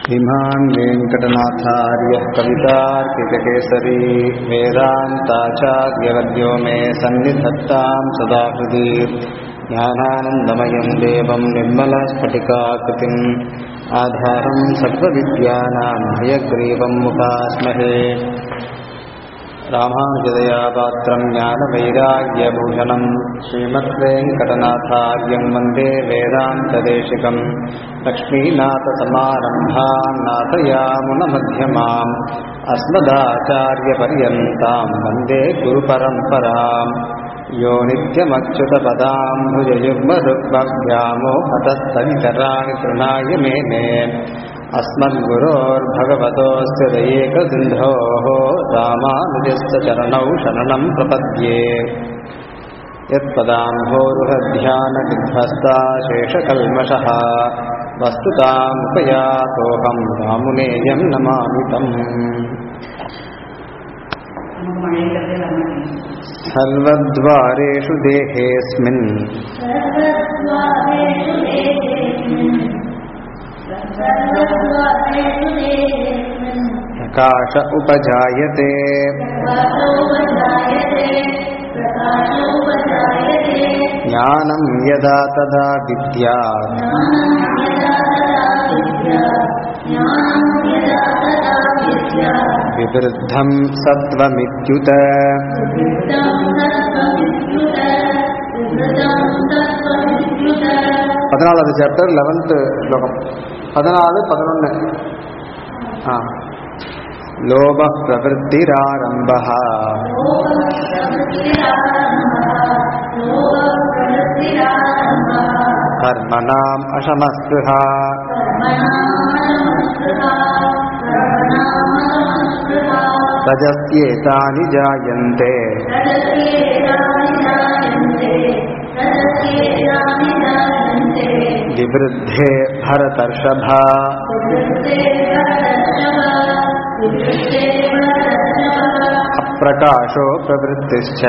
श्रीमान् वेङ्कटनाथार्यः कवितार्किककेसरी वेदान्ताचार्यवर्यो मे सन्निधत्तां सदा हृदि ज्ञानानन्दमयं देवं निर्मलस्फटिकाकृतिम् आधारं सर्वविद्यानां हयग्रीवम् उपास्महे रामानुजदयापात्रं ज्ञानवैराग्यभूषणं श्रीमद्वेङ्कटनाथार्यं वन्दे वेदान्तदेशिकम् लक्ष्मीनाथसमारम्भां नाथयामुनमध्यमाम् अस्मदाचार्यपर्यन्तां वन्दे गुरुपरम्पराम् यो नित्यमच्युतपदाम्भुजयुग्मरुग्मभ्यामो हतस्तनिकराणि तृणाय मेने अस्मद्गुरोर्भगवतोऽस्य दयेकसिन्धोः रामानुजस्य चरणौ शरणं प्रपद्ये यत्पदाम्भोरुहध्यानविध्वस्ता शेषकल्मषः वस्तुतामुपयातोऽहं रामुनेयं नमामि तम् सर्वद्वारेषु देहेऽस्मिन् प्रकाश उपजायते ज्ञानं यदा तदा विद्यात् विवृद्धं सत्त्वमित्युत பதினாலாவது சாப்டர் லெவன்த்து ஸ்லோகம் பதினாலு பதினொன்று ஆ லோப பிரவருத்திராரம்ப கர்மணாம் அசமஸ்பிருஹா रजस्येतानि जायन्ते विवृद्धे भरतर्षभा अप्रकाशो प्रवृत्तिश्च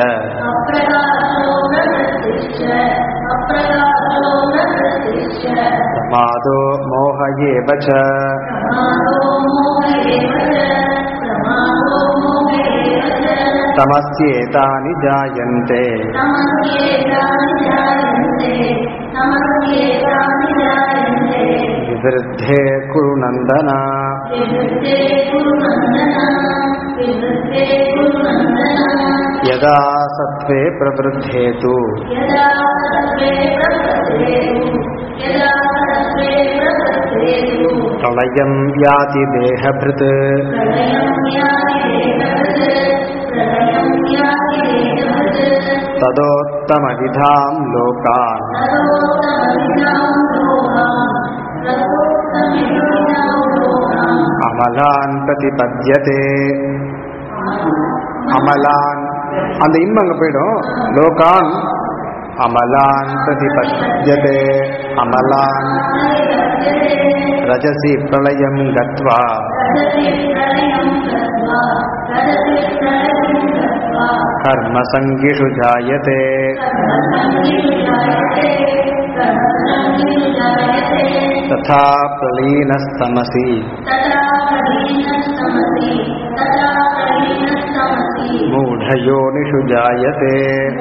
प्रमादो मोह एव च तमस्येतानि जायन्ते विवृद्धे कुरु नन्दन यदा सत्त्वे प्रवृद्धे तु प्रलयं याति देहभृत् तदोत्तमविधां लोकान् அமலான் பிரதிபத்தியதே அமலான் அந்த இன்பம் அங்க போயிடும் லோகான் அமலான் பிரதிபத்தியதே அமலான் ரஜசி பிரளயம் கத்வா कर्मसङ्गिषु जायते तथा प्रलीनस्तमसि मूढयोनिषु जायते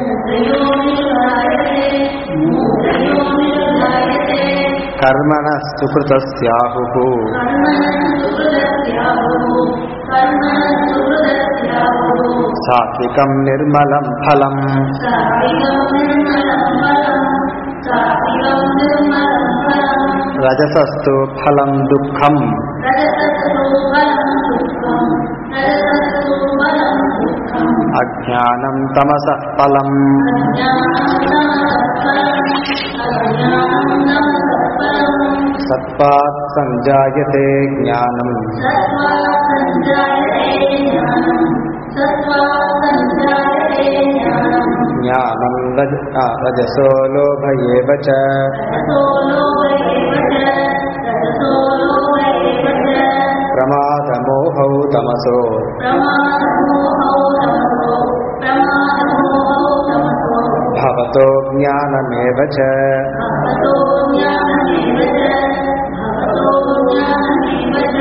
कर्मणः सुकृतस्याहुः सात्विकं निर्मलं फलम् रजसस्तु फलं दुःखम् अज्ञानं तमसः फलम् सत्पात् सञ्जायते ज्ञानम् ज्ञानं रज रजसो लोभ एव च प्रमादमोहौ तमसो भवतो ज्ञानमेव च भवतो ज्ञानमेव च भवतो ज्ञानमेव च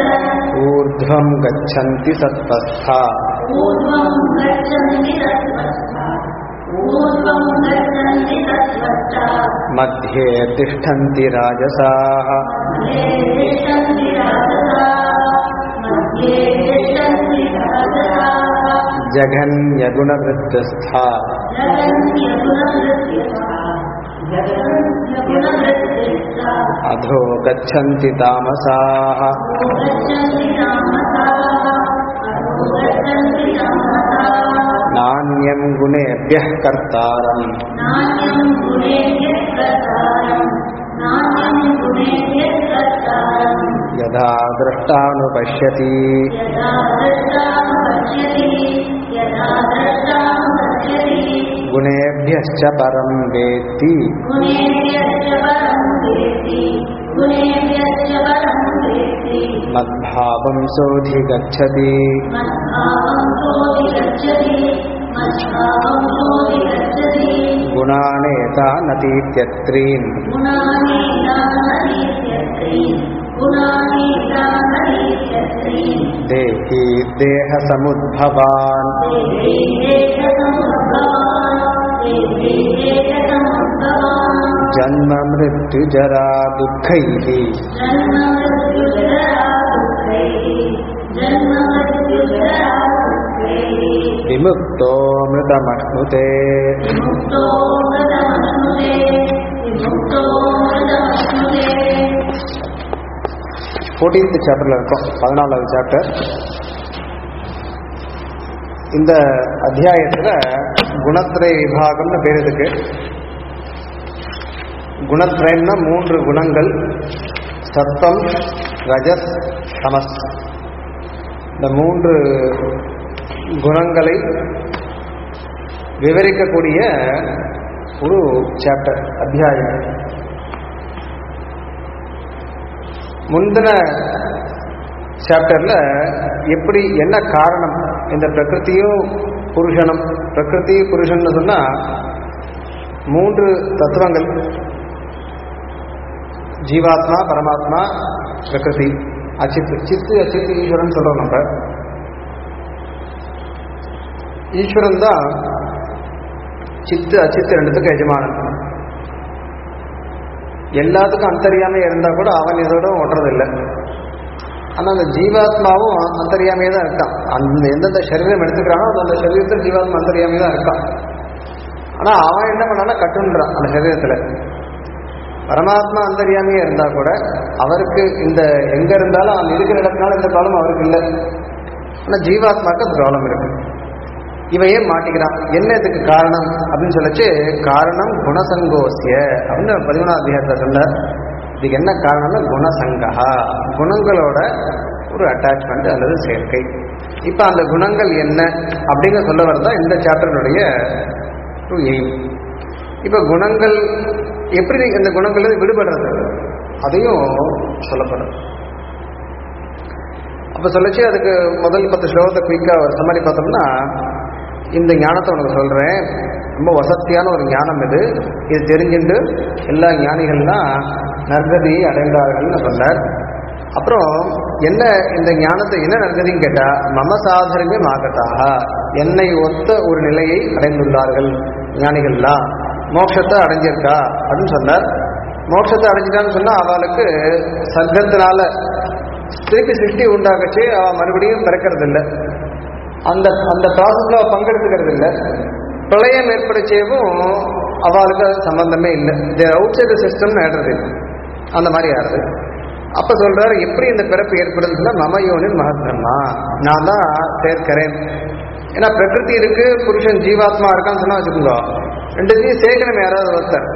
ऊर्ध्वं गच्छन्ति सत्त्वस्था ऊर्ध्वं गच्छन्ति तत्त्वस्था ऊर्ध्वं गच्छन्ति तत्त्वस्था मध्ये तिष्ठन्ति राजसाः मध्ये तिष्ठन्ति राजसाः मध्ये तिष्ठन्ति राजसाः जघन्यगुणवृत्तस्था जगन्यगुणवृत्तिस्था जगन्यगुणवृत्तिस्था अधो गच्छन्ति तामसाः गच्छन्ति तामसाः अधो गच्छन्ति तामसाः नान्यं गुणेभ्यः कर्तारम् नान्यं गुणेभ्यः कर्तारम् नान्यं गुणेभ्यः कर्तारम् यदा द्रष्टानुपश्यति यदा द्रष्टानुपश्यति यदा द्रष्टानुपश्यति गुणेभ्यश्च परं वेत्ति गुणेभ्यश्च परं वेत्ति गुणेभ्यश्च परं वेत्ति मद्भावं सोऽधिगच्छति मद्भावं सोऽधिगच्छति मद्भावं सोऽधिगच्छति गुणानेतानतीत्यत्रीन् गुणानीताननीत्यत्रीन् गुणानीताननीत्यत्रीन् देहि देहसमुद्भवान् देवी देशसमुद्भवान् देवी देशसमुद्भवान् जन्म मृत्युजरा दुःखैः जन्म मृत्युजरा दुःखैः जन्म मृत्युजरा दुःखैः विमुक्तो मृतमश्नुते विमुक्तो मृतमश्नुते विमुक्तो मृतमश्नुते ஃபோர்டீன்த் சாப்டர்ல இருக்கோம் பதினாலாவது சாப்டர் இந்த அத்தியாயத்துல குணத்திரை விபாகம்னு பேர் இதுக்கு குணத்திரயம்னா மூன்று குணங்கள் சத்தம் ரஜஸ் தமஸ் இந்த மூன்று குணங்களை விவரிக்கக்கூடிய ஒரு சாப்டர் அத்தியாயம் முந்தின சாப்டர்ல எப்படி என்ன காரணம் இந்த பிரகிருதியும் புருஷனும் பிரகிருதி புருஷன் சொன்னா மூன்று தத்துவங்கள் ஜீவாத்மா பரமாத்மா பிரகிருதி அச்சித்து சித்து அச்சித்து ஈஸ்வரன் சொல்றோம் நம்ம ஈஸ்வரன் தான் சித்து அச்சித்து ரெண்டுத்துக்கும் எஜமானன் எல்லாத்துக்கும் அந்தரியாமே இருந்தா கூட அவன் இதோட ஒட்டுறதில்லை ஆனா அந்த ஜீவாத்மாவும் அந்தரியாமையே தான் இருக்கான் அந்த எந்தெந்த சரீரம் எடுத்துக்கிறானோ அந்த சரீரத்தில் ஜீவாத்மா அந்தரியாமே தான் இருக்கான் ஆனா அவன் என்ன பண்ணானா கட்டுன்றான் அந்த சரீரத்துல பரமாத்மா அந்தரியாமையே இருந்தா கூட அவருக்கு இந்த எங்க இருந்தாலும் அவன் இருக்கிற இடத்துனால இந்த ப்ராப்ளம் அவருக்கு இல்லை ஆனா ஜீவாத்மாக்கு அந்த ப்ராப்ளம் இருக்கு இவன் ஏன் மாட்டிக்கிறான் என்ன இதுக்கு காரணம் அப்படின்னு சொல்லச்சு காரணம் குணசங்கோசிய அப்படின்னு பதிமூணாம் அத்தியாயத்தில் சொன்னார் இதுக்கு என்ன காரணம்னா குணசங்கா குணங்களோட ஒரு அட்டாச்மெண்ட் அல்லது சேர்க்கை இப்போ அந்த குணங்கள் என்ன அப்படிங்கிற சொல்ல வரதான் இந்த சாப்டருடைய ஒரு எய்ம் இப்போ குணங்கள் எப்படி இந்த குணங்கள் விடுபடுறது அதையும் சொல்லப்படும் அப்போ சொல்லச்சு அதுக்கு முதல் பத்து ஸ்லோகத்தை குயிக்காக ஒரு சமாளி பார்த்தோம்னா இந்த ஞானத்தை உனக்கு சொல்கிறேன் ரொம்ப வசதியான ஒரு ஞானம் இது இது தெரிஞ்சுட்டு எல்லா ஞானிகள்லாம் நற்கதியை அடைந்தார்கள்னு சொன்னார் அப்புறம் என்ன இந்த ஞானத்தை என்ன நற்கதின்னு கேட்டால் மம சாதனமே மாகத்தாக என்னை ஒத்த ஒரு நிலையை அடைந்துள்ளார்கள் ஞானிகள்லாம் மோட்சத்தை அடைஞ்சிருக்கா அப்படின்னு சொன்னார் மோட்சத்தை அடைஞ்சிட்டான்னு சொன்னால் அவளுக்கு சர்க்கத்தினால திருப்பி சிருஷ்டி உண்டாகச்சு அவள் மறுபடியும் பிறக்கிறது இல்லை அந்த அந்த ப்ராசஸ்ல அவள் பங்கெடுத்துக்கிறது இல்லை பிரளயம் ஏற்படுச்சேவும் அவளுக்கு அது சம்பந்தமே இல்லை தேர் அவுட் சைடு சிஸ்டம் ஆடுறது அந்த மாதிரி ஆடுது அப்ப சொல்றாரு எப்படி இந்த பிறப்பு ஏற்படுதுன்னா மமயோனின் மகத்ரமா நான் தான் சேர்க்கிறேன் ஏன்னா பிரகிருதி இருக்கு புருஷன் ஜீவாத்மா இருக்கான்னு சொன்னா வச்சுக்கோங்க ரெண்டுத்தையும் சேர்க்கணும் யாராவது ஒருத்தர்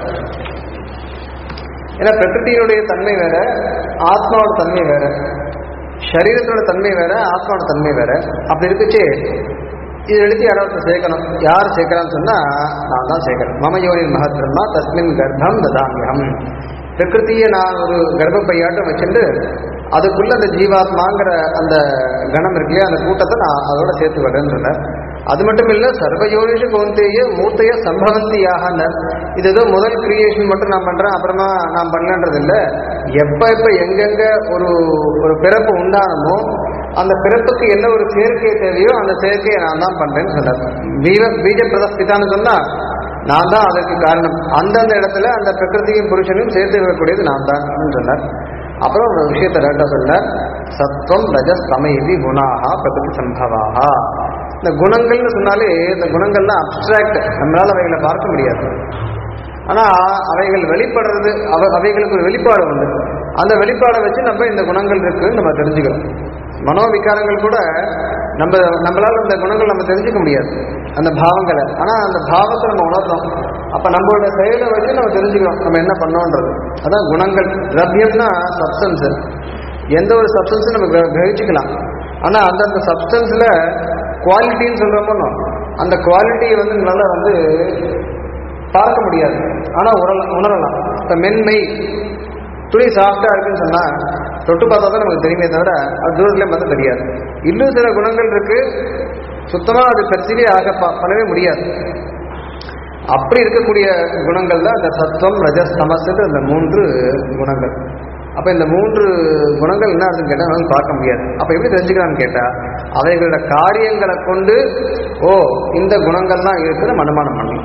ஏன்னா பிரகிருதியுடைய தன்மை வேற ஆத்மாவோட தன்மை வேற சரீரத்தோட தன்மை வேற ஆத்மாவோட தன்மை வேற அப்படி இருக்குச்சு இது எடுத்து யாராவது சேர்க்கணும் யார் சேர்க்கிறான்னு சொன்னா நான் தான் சேர்க்கிறேன் மம யோனின் மகத்ரமா தஸ்மின் கர்ப்பம் ததாமியம் பிரகிருத்தியை நான் ஒரு கர்ப்பப்பையாட்டம் வச்சுட்டு அதுக்குள்ள அந்த ஜீவாத்மாங்கிற அந்த கணம் இருக்கு இல்லையா அந்த கூட்டத்தை நான் அதோட சேர்த்து வரேன்னு சொன்னேன் அது மட்டும் இல்ல சர்வயோனிஷ கௌந்தேய மூர்த்தைய சம்பவந்தியாக இது ஏதோ முதல் கிரியேஷன் மட்டும் நான் பண்றேன் அப்புறமா நான் பண்ணலன்றது இல்ல எப்ப எப்ப எங்கெங்க ஒரு ஒரு பிறப்பு உண்டானமோ அந்த பிறப்புக்கு என்ன ஒரு சேர்க்கை தேவையோ அந்த சேர்க்கையை நான் தான் பண்றேன்னு சொன்னார் பீஜ பீஜ பிரதஸ்திதான்னு சொன்னா நான் தான் அதற்கு காரணம் அந்தந்த இடத்துல அந்த பிரகிருதியும் புருஷனையும் சேர்த்து வைக்கக்கூடியது நான் தான் அப்படின்னு சொன்னார் அப்புறம் ஒரு விஷயத்தை ரெண்டா சொன்னார் சத்வம் ரஜஸ் சமயதி குணாகா பிரகிருதி சம்பவாகா இந்த குணங்கள்னு சொன்னாலே இந்த குணங்கள்லாம் அப்டிராக்ட் நம்மளால அவைகளை பார்க்க முடியாது ஆனா அவைகள் வெளிப்படுறது அவ அவைகளுக்கு ஒரு வெளிப்பாடு உண்டு அந்த வெளிப்பாடை வச்சு நம்ம இந்த குணங்கள் இருக்குன்னு நம்ம தெரிஞ்சுக்கிறோம் மனோவிகாரங்கள் கூட நம்ம நம்மளால இந்த குணங்கள் நம்ம தெரிஞ்சுக்க முடியாது அந்த பாவங்களை ஆனா அந்த பாவத்தை நம்ம உணர்றோம் அப்ப நம்மளோட செயலை வச்சு நம்ம தெரிஞ்சுக்கிறோம் நம்ம என்ன பண்ணோன்றது அதான் குணங்கள் திரவியம்னா சப்ஸ்டன்ஸ் எந்த ஒரு சப்ஸ்டன்ஸும் நம்ம கிர- கிரகிச்சுக்கலாம் ஆனா அந்தந்த சப்ஸ்டன்ஸ்ல குவாலிட்டின்னு சொல்றோமோ அந்த குவாலிட்டியை வந்து நல்லா வந்து பார்க்க முடியாது ஆனா உணரலாம் உணரலாம் இப்ப மென்மை துணி சாஃப்டா இருக்குன்னு சொன்னா தொட்டு பார்த்தா தான் நமக்கு தெரியுமே தவிர அது தூரத்துல பார்த்தா தெரியாது இன்னும் சில குணங்கள் இருக்கு சுத்தமா அது கட்சியிலே ஆக ப- பண்ணவே முடியாது அப்படி இருக்கக்கூடிய குணங்கள் தான் இந்த சத்துவம் ரஜஸ் தமசுன்ற இந்த மூன்று குணங்கள் அப்ப இந்த மூன்று குணங்கள் என்ன அர்த்தம் கேட்டா நம்மளால பார்க்க முடியாது அப்ப எப்படி தெரிஞ்சுக்கலாம்னு கேட்டா அவைகளோட காரியங்களை கொண்டு ஓ இந்த குணங்கள்லாம் இருக்குன்னு அனுமானம் பண்ணலாம்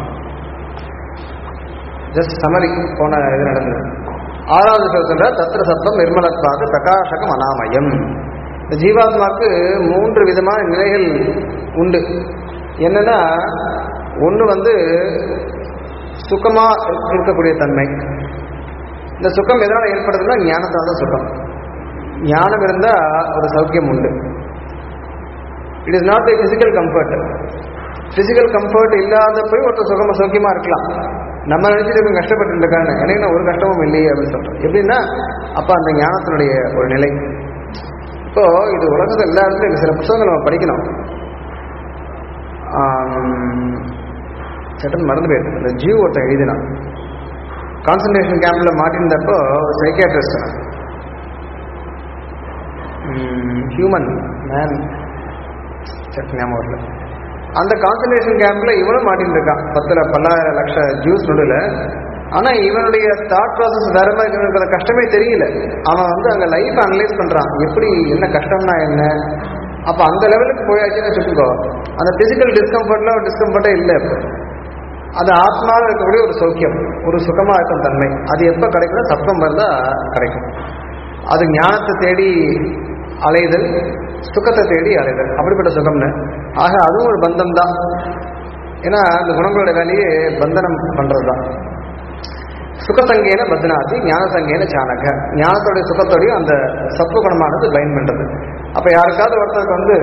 ஜஸ்ட் சமரி போன இது நடந்தது ஆறாவது சொல்ற தத்திர சத்தம் நிர்மலத்வாது பிரகாசகம் அனாமயம் இந்த ஜீவாத்மாக்கு மூன்று விதமான நிலைகள் உண்டு என்னன்னா ஒன்று வந்து சுகமா இருக்கக்கூடிய தன்மை இந்த சுகம் எதனால் ஏற்படுதுன்னா ஞானத்தால் தான் சுகம் ஞானம் இருந்தால் ஒரு சௌக்கியம் உண்டு it is not the physical comfort physical comfort இல்லாத போய் ஒருத்தர் சுகமா சௌக்கியமா இருக்கலாம் நம்ம நினைச்சிட்டு இவங்க கஷ்டப்பட்டு இருக்காங்க எனக்கு நான் ஒரு கஷ்டமும் இல்லையே அப்படின்னு சொல்றோம் எப்படின்னா அப்ப அந்த ஞானத்தினுடைய ஒரு நிலை இப்போ இது உலகத்தில் எல்லா இடத்துலையும் இருக்கு. சில புத்தகங்கள் நம்ம படிக்கணும் ஆம், சட்டன் மறந்து போயிருக்கு இந்த ஜீவ் ஒருத்தன் எழுதினான் கான்சன்ட்ரேஷன் கேம்ப்ல மாட்டிருந்தப்போ சைக்கியாட்ரிஸ்ட் ஹியூமன் மேன் சட்டு ஞாபகம் வரல அந்த கான்சன்ட்ரேஷன் கேம்ப்ல இவனும் மாட்டின்னு இருக்கான் பத்துல பல்லாயிரம் லட்ச ஜூஸ் நடுவில் ஆனா இவனுடைய தாட் ப்ராசஸ் வேற மாதிரி இவனுக்கு கஷ்டமே தெரியல அவன் வந்து அங்க லைஃப் அனலைஸ் பண்றான் எப்படி என்ன கஷ்டம்னா என்ன அப்ப அந்த லெவலுக்கு போயாச்சுன்னு வச்சுக்கோ அந்த பிசிக்கல் டிஸ்கம்ஃபர்ட்ல ஒரு டிஸ்கம்ஃபர்ட்டே இல்லை இப்போ அது ஆத்மாவில் இருக்கக்கூடிய ஒரு சௌக்கியம் ஒரு சுகமா இருக்கும் தன்மை அது எப்போ கிடைக்கும் சப்தம் வந்தா கிடைக்கும் அது ஞானத்தை தேடி அலைதல் சுகத்தை தேடி அலைதல் அப்படிப்பட்ட சுகம்னு ஆக அதுவும் ஒரு பந்தம் தான் ஏன்னா அந்த குணங்களோட வேலையே பந்தனம் பண்றது தான் சுகசங்கேன பத்னாதி ஞான சங்கேன சாணக ஞானத்தோடைய சுகத்தோடையும் அந்த சத்துவ குணமானது பயன் பண்றது அப்ப யாருக்காவது ஒருத்தருக்கு வந்து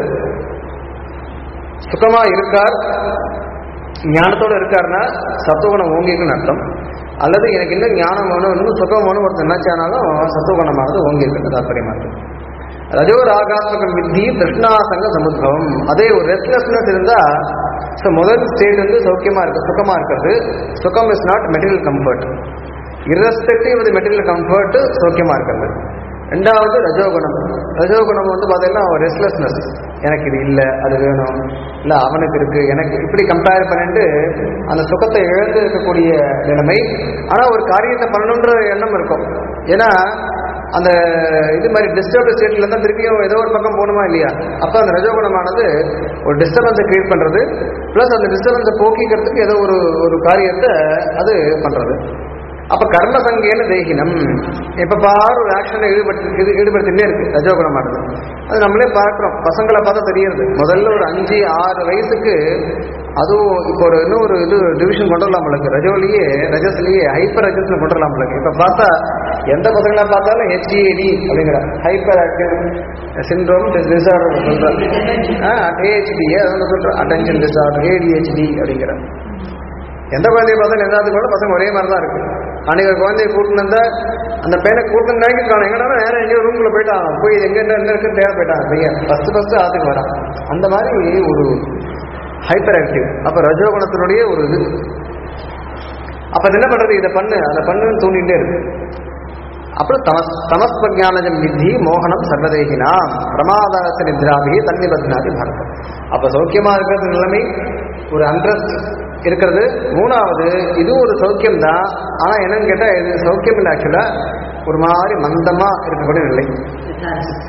சுகமா இருக்கார் ஞானத்தோட இருக்காருன்னா சத்துவகுணம் ஓங்கிருக்குன்னு அர்த்தம் அல்லது எனக்கு இன்னும் ஞானம் வேணும் இன்னும் சுகம் வேணும் ஒருத்தர் நினைச்சானாலும் சத்துவகுணமானது ஓங்கிருக்கு தாற்பயமா இருக்கு ரஜோ ராகாத்மகம் வித்தி திருஷ்ணாசங்க சமுத்பவம் அதே ஒரு ரெஸ்ட்லெஸ்னஸ் இருந்தா ஸோ முதல் ஸ்டேட் வந்து சௌக்கியமா இருக்கு சுகமா இருக்கிறது சுகம் is not material comfort irrespective of the material comfort சௌக்கியமா இருக்கிறது ரெண்டாவது ரஜோகுணம் ரஜோகுணம் வந்து பார்த்தீங்கன்னா ரெஸ்ட்லெஸ்னஸ் எனக்கு இது இல்லை அது வேணும் இல்லை அவனுக்கு இருக்கு எனக்கு இப்படி கம்பேர் பண்ணிட்டு அந்த சுகத்தை இழந்து இருக்கக்கூடிய நிலைமை ஆனால் ஒரு காரியத்தை பண்ணணுன்ற எண்ணம் இருக்கும் ஏன்னா அந்த இது மாதிரி டிஸ்டர்ப் ஸ்டேட்ல இருந்தால் திருப்பியும் ஏதோ ஒரு பக்கம் போகணுமா இல்லையா அப்போ அந்த ரஜோகுணமானது ஒரு டிஸ்டர்பன்ஸை கிரியேட் பண்ணுறது ப்ளஸ் அந்த டிஸ்டர்பன்ஸை போக்கிக்கிறதுக்கு ஏதோ ஒரு ஒரு காரியத்தை அது பண்ணுறது அப்ப கர்ம சங்கேன தேகினம் எப்ப பாரு ஒரு ஆக்ஷன்ல ஈடுபட்டு இது ஈடுபடுத்திட்டே இருக்கு ரஜோகுணமானது அது நம்மளே பார்க்கிறோம் பசங்களை பார்த்தா தெரியுது முதல்ல ஒரு அஞ்சு ஆறு வயசுக்கு அதுவும் இப்போ ஒரு இன்னும் ஒரு இது டிவிஷன் கொண்டு வரலாம் உங்களுக்கு ரஜோலியே ரஜஸ்லயே ஹைப்பர் ரஜஸ்ல கொண்டு வரலாம் உங்களுக்கு இப்ப பார்த்தா எந்த பசங்களா பார்த்தாலும் ஹெச்ஏடி அப்படிங்கிற ஹைப்பர் ஆக்டிவ் சிண்ட்ரோம் டிசார்டர் சொல்றாங்க ஏஹெச்டி அதான் சொல்றேன் அட்டென்ஷன் டிசார்டர் ஏடிஹெச்டி அப்படிங்கிற எந்த குழந்தைய பார்த்தாலும் எல்லாத்துக்கும் கூட பசங்க ஒரே மாதிரி தான் இருக்கு அன்னைக்கு ஒரு குழந்தைய கூட்டினு வந்தா அந்த பையனை கூட்டின நாய்க்கு காணும் எங்கடா நேரம் எங்கேயோ ரூம்குள்ள போயிட்டான் போய் எங்க என்ன என்ன இருக்குன்னு தேவை போயிட்டான் பையன் ஃபர்ஸ்ட் ஃபர்ஸ்ட் ஆத்துக்கு வரான் அந்த மாதிரி ஒரு ஹைப்பர் ஆக்டிவ் அப்ப ரஜோகுணத்தினுடைய ஒரு இது அப்ப அது என்ன பண்றது இதை பண்ணு அதை பண்ணுன்னு தூண்டிகிட்டே இருக்கு அப்புறம் தமஸ் தமஸ் பிரஜானஜம் வித்தி மோகனம் சர்வதேகினா பிரமாதாச நித்ராபி தண்ணி பத்னாதி பரதம் அப்ப சௌக்கியமா இருக்கிறது நிலைமை ஒரு அண்ட்ரஸ்ட் இருக்கிறது மூணாவது இது ஒரு சௌக்கியம் தான் ஆனா என்னன்னு கேட்டா இது சௌக்கியம் இல்லை ஆக்சுவலா ஒரு மாதிரி மந்தமா இருக்கக்கூடிய நிலை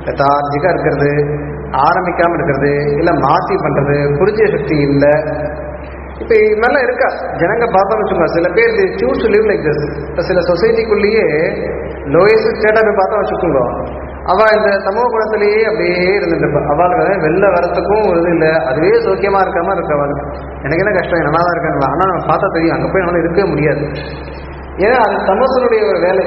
லெத்தார்ஜிக்காக இருக்கிறது ஆரம்பிக்காமல் இருக்கிறது இல்லை மாற்றி பண்ணுறது புரிஞ்ச சக்தி இல்லை இப்போ இது மாதிரிலாம் இருக்கா ஜனங்க பார்த்தோம்னு வச்சுக்கோங்க சில பேர் choose to live like this இப்போ சில சொசைட்டிக்குள்ளேயே லோயஸ்ட் ஸ்டேட்டாக போய் பார்த்தா வச்சுக்கோங்க அவள் இந்த சமூக குணத்திலேயே அப்படியே இருந்துட்டு அவளுக்கு வெளில வரத்துக்கும் ஒரு இது இல்லை அதுவே சௌக்கியமாக இருக்காம இருக்கு அவளுக்கு எனக்கு என்ன கஷ்டம் நல்லா தான் இருக்கேன் ஆனால் நம்ம பார்த்தா தெரியும் அங்கே போய் நம்மளால இருக்கவே முடியாது ஏன்னா அது தமசனுடைய ஒரு வேலை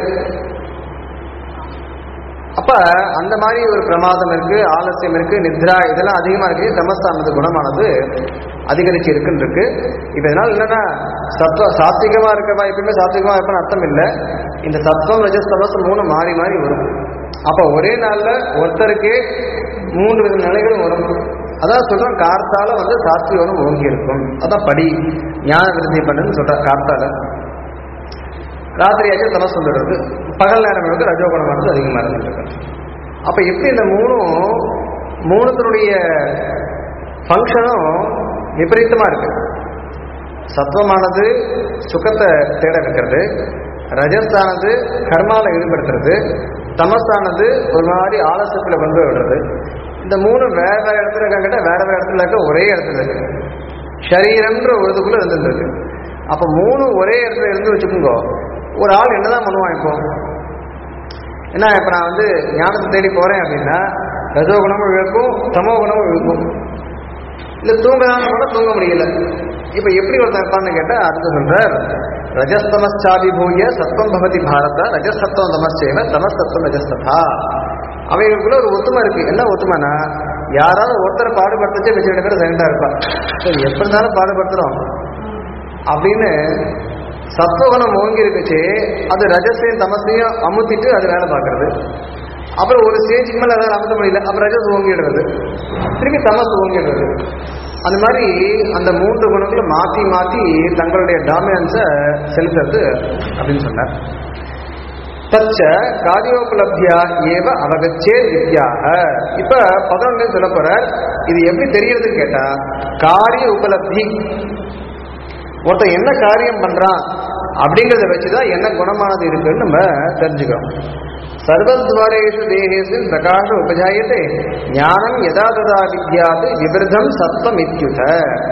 அப்ப அந்த மாதிரி ஒரு பிரமாதம் இருக்கு ஆலசியம் இருக்கு நித்ரா இதெல்லாம் அதிகமா இருக்கு தமஸ்தானது குணமானது அதிகரிச்சு இருக்குன்னு இருக்கு இப்ப இதனால என்னன்னா சத்வ சாத்விகமா இருக்கவா எப்பயுமே சாத்விகமா இருப்பான்னு அர்த்தம் இல்லை இந்த சத்வம் ரஜஸ் தமஸ் மூணு மாறி மாறி வரும் அப்ப ஒரே நாள்ல ஒருத்தருக்கே மூன்று வித நிலைகளும் வரும் அதான் சொல்றோம் கார்த்தால வந்து சாத்விகம் ஓங்கி இருக்கும் அதான் படி ஞான விருத்தி பண்ணுன்னு சொல்ற கார்த்தால ராத்திரியாச்சும் தமஸ் வந்துடுறது பகல் நேரம் வந்து ரஜோகுணமானது அதிகமாக இருந்துருக்கு அப்போ எப்படி இந்த மூணும் மூணுத்தினுடைய ஃபங்க்ஷனும் விபரீதமாக இருக்கு சத்வமானது சுகத்தை தேட வைக்கிறது ரஜஸ்தானது கர்மால ஈடுபடுத்துறது தமஸ்தானது ஒரு மாதிரி ஆலசத்தில் கொண்டு போய் விடுறது இந்த மூணு வேற வேற இடத்துல இருக்காங்கிட்ட வேற வேற இடத்துல இருக்க ஒரே இடத்துல இருக்கு சரீரம்ன்ற ஒரு இதுக்குள்ள இருந்துருக்கு அப்போ மூணு ஒரே இடத்துல இருந்து வச்சுக்கோங்க ஒரு ஆள் என்னதான் பண்ணுவான் இப்போ ஏன்னா இப்போ நான் வந்து ஞானத்தை தேடி போறேன் அப்படின்னா ரஜோ குணமும் இழுக்கும் தமோ குணமும் இழுக்கும் இல்லை தூங்கலான்னு கூட தூங்க முடியல இப்போ எப்படி ஒருத்தன் இருப்பான்னு கேட்டால் அடுத்து சொல்றார் ரஜஸ்தமஸ்சாபிபூய சத்வம் பவதி பாரத ரஜசத்வம் தமஸ்சேவ தமஸ்தத்துவம் ரஜஸ்ததா அவைகளுக்குள்ள ஒரு ஒத்துமை இருக்கு என்ன ஒத்துமைனா யாராவது ஒருத்தரை பாடுபடுத்தச்சே வச்சு ரெண்டு பேரும் சைலண்டா இருப்பா சரி எப்படி இருந்தாலும் பாடுபடுத்துறோம் அப்படின்னு சத்துவகுணம் ஓங்கி இருக்குச்சு அது ரஜஸையும் தமசையும் அமுத்திட்டு அது வேலை பார்க்கறது அப்புறம் ஒரு ஸ்டேஜுக்கு மேலே அதாவது அமுத்த முடியல அப்புறம் ரஜஸ் ஓங்கிடுறது திரும்பி தமஸ் ஓங்கிடுறது அந்த மாதிரி அந்த மூன்று குணங்களும் மாற்றி மாற்றி தங்களுடைய டாமினன்ஸை செலுத்துறது அப்படின்னு சொன்னார் தச்ச காரியோபலப்தியா ஏவ அவகச்சே வித்யாக இப்ப பதினொன்று சொல்ல போற இது எப்படி தெரியறதுன்னு கேட்டா காரிய உபலப்தி ஒருத்தன் என்ன காரியம் பண்றான் அப்படிங்கிறத வச்சுதான் என்ன குணமானது இருக்குன்னு நம்ம தெரிஞ்சுக்கிறோம் சர்வத்வாரேஷு தேகேஷு பிரகாஷ உபஜாயத்தை ஞானம் யதா ததா வித்யாது விபிருதம் சத்வம் இத்யுத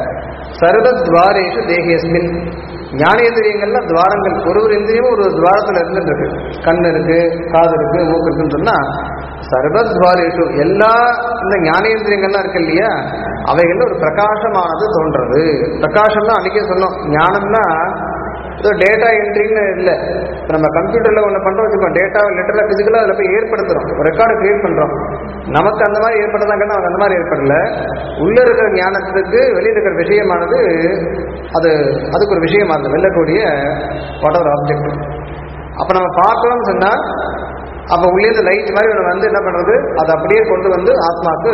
சர்வத்வாரேஷு தேகேஸ்மின் ஞானேந்திரியங்கள்ல துவாரங்கள் ஒரு ஒரு இந்திரியமும் ஒரு துவாரத்தில் இருந்துட்டு இருக்கு கண் இருக்கு காது இருக்கு மூக்கு இருக்குன்னு சொன்னா சர்வத்வாரேஷு எல்லா இந்த ஞானேந்திரியங்கள்லாம் இருக்கு இல்லையா அவைகள்ல ஒரு பிரகாசமானது தோன்றது பிரகாசம்னா அன்னைக்கே சொன்னோம் ஞானம்னா ஏதோ டேட்டா என்ட்ரின்னு இல்லை இப்போ நம்ம கம்ப்யூட்டரில் ஒன்று பண்ணுறோம் வச்சுக்கோம் டேட்டா லெட்டரில் ஃபிசிக்கலாக அதில் போய் ஏற்படுத்துகிறோம் ஒரு ரெக்கார்டு கிரியேட் பண்ணுறோம் நமக்கு அந்த மாதிரி ஏற்பட்டதாங்க நமக்கு அந்த மாதிரி ஏற்படல உள்ளே இருக்கிற ஞானத்துக்கு வெளியே இருக்கிற விஷயமானது அது அதுக்கு ஒரு விஷயமானது வெல்லக்கூடிய வாட் எவர் ஆப்ஜெக்ட் அப்போ நம்ம பார்க்கணும்னு சொன்னால் அப்போ உள்ளேருந்து லைட் மாதிரி ஒன்று வந்து என்ன பண்ணுறது அதை அப்படியே கொண்டு வந்து ஆத்மாவுக்கு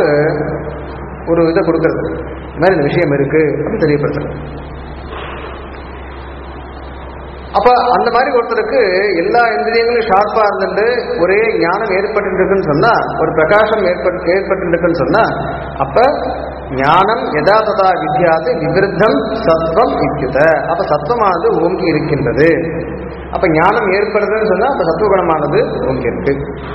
ஒரு இதை கொடுக்கறது இந்த மாதிரி இந்த விஷயம் இருக்கு அப்படின்னு தெரியப்படுத்துறது அப்ப அந்த மாதிரி ஒருத்தருக்கு எல்லா இந்திரியங்களும் ஷார்ப்பா இருந்துட்டு ஒரே ஞானம் ஏற்பட்டு இருக்குன்னு சொன்னா ஒரு பிரகாசம் ஏற்பட்டு ஏற்பட்டு இருக்குன்னு சொன்னா அப்ப ஞானம் யதா ததா வித்யாது விவிருத்தம் சத்வம் இத்தியுத அப்ப சத்வமானது ஓங்கி இருக்கின்றது அப்ப ஞானம் ஏற்படுதுன்னு சொன்னா அப்ப சத்துவகுணமானது ஓங்கி இருக்கு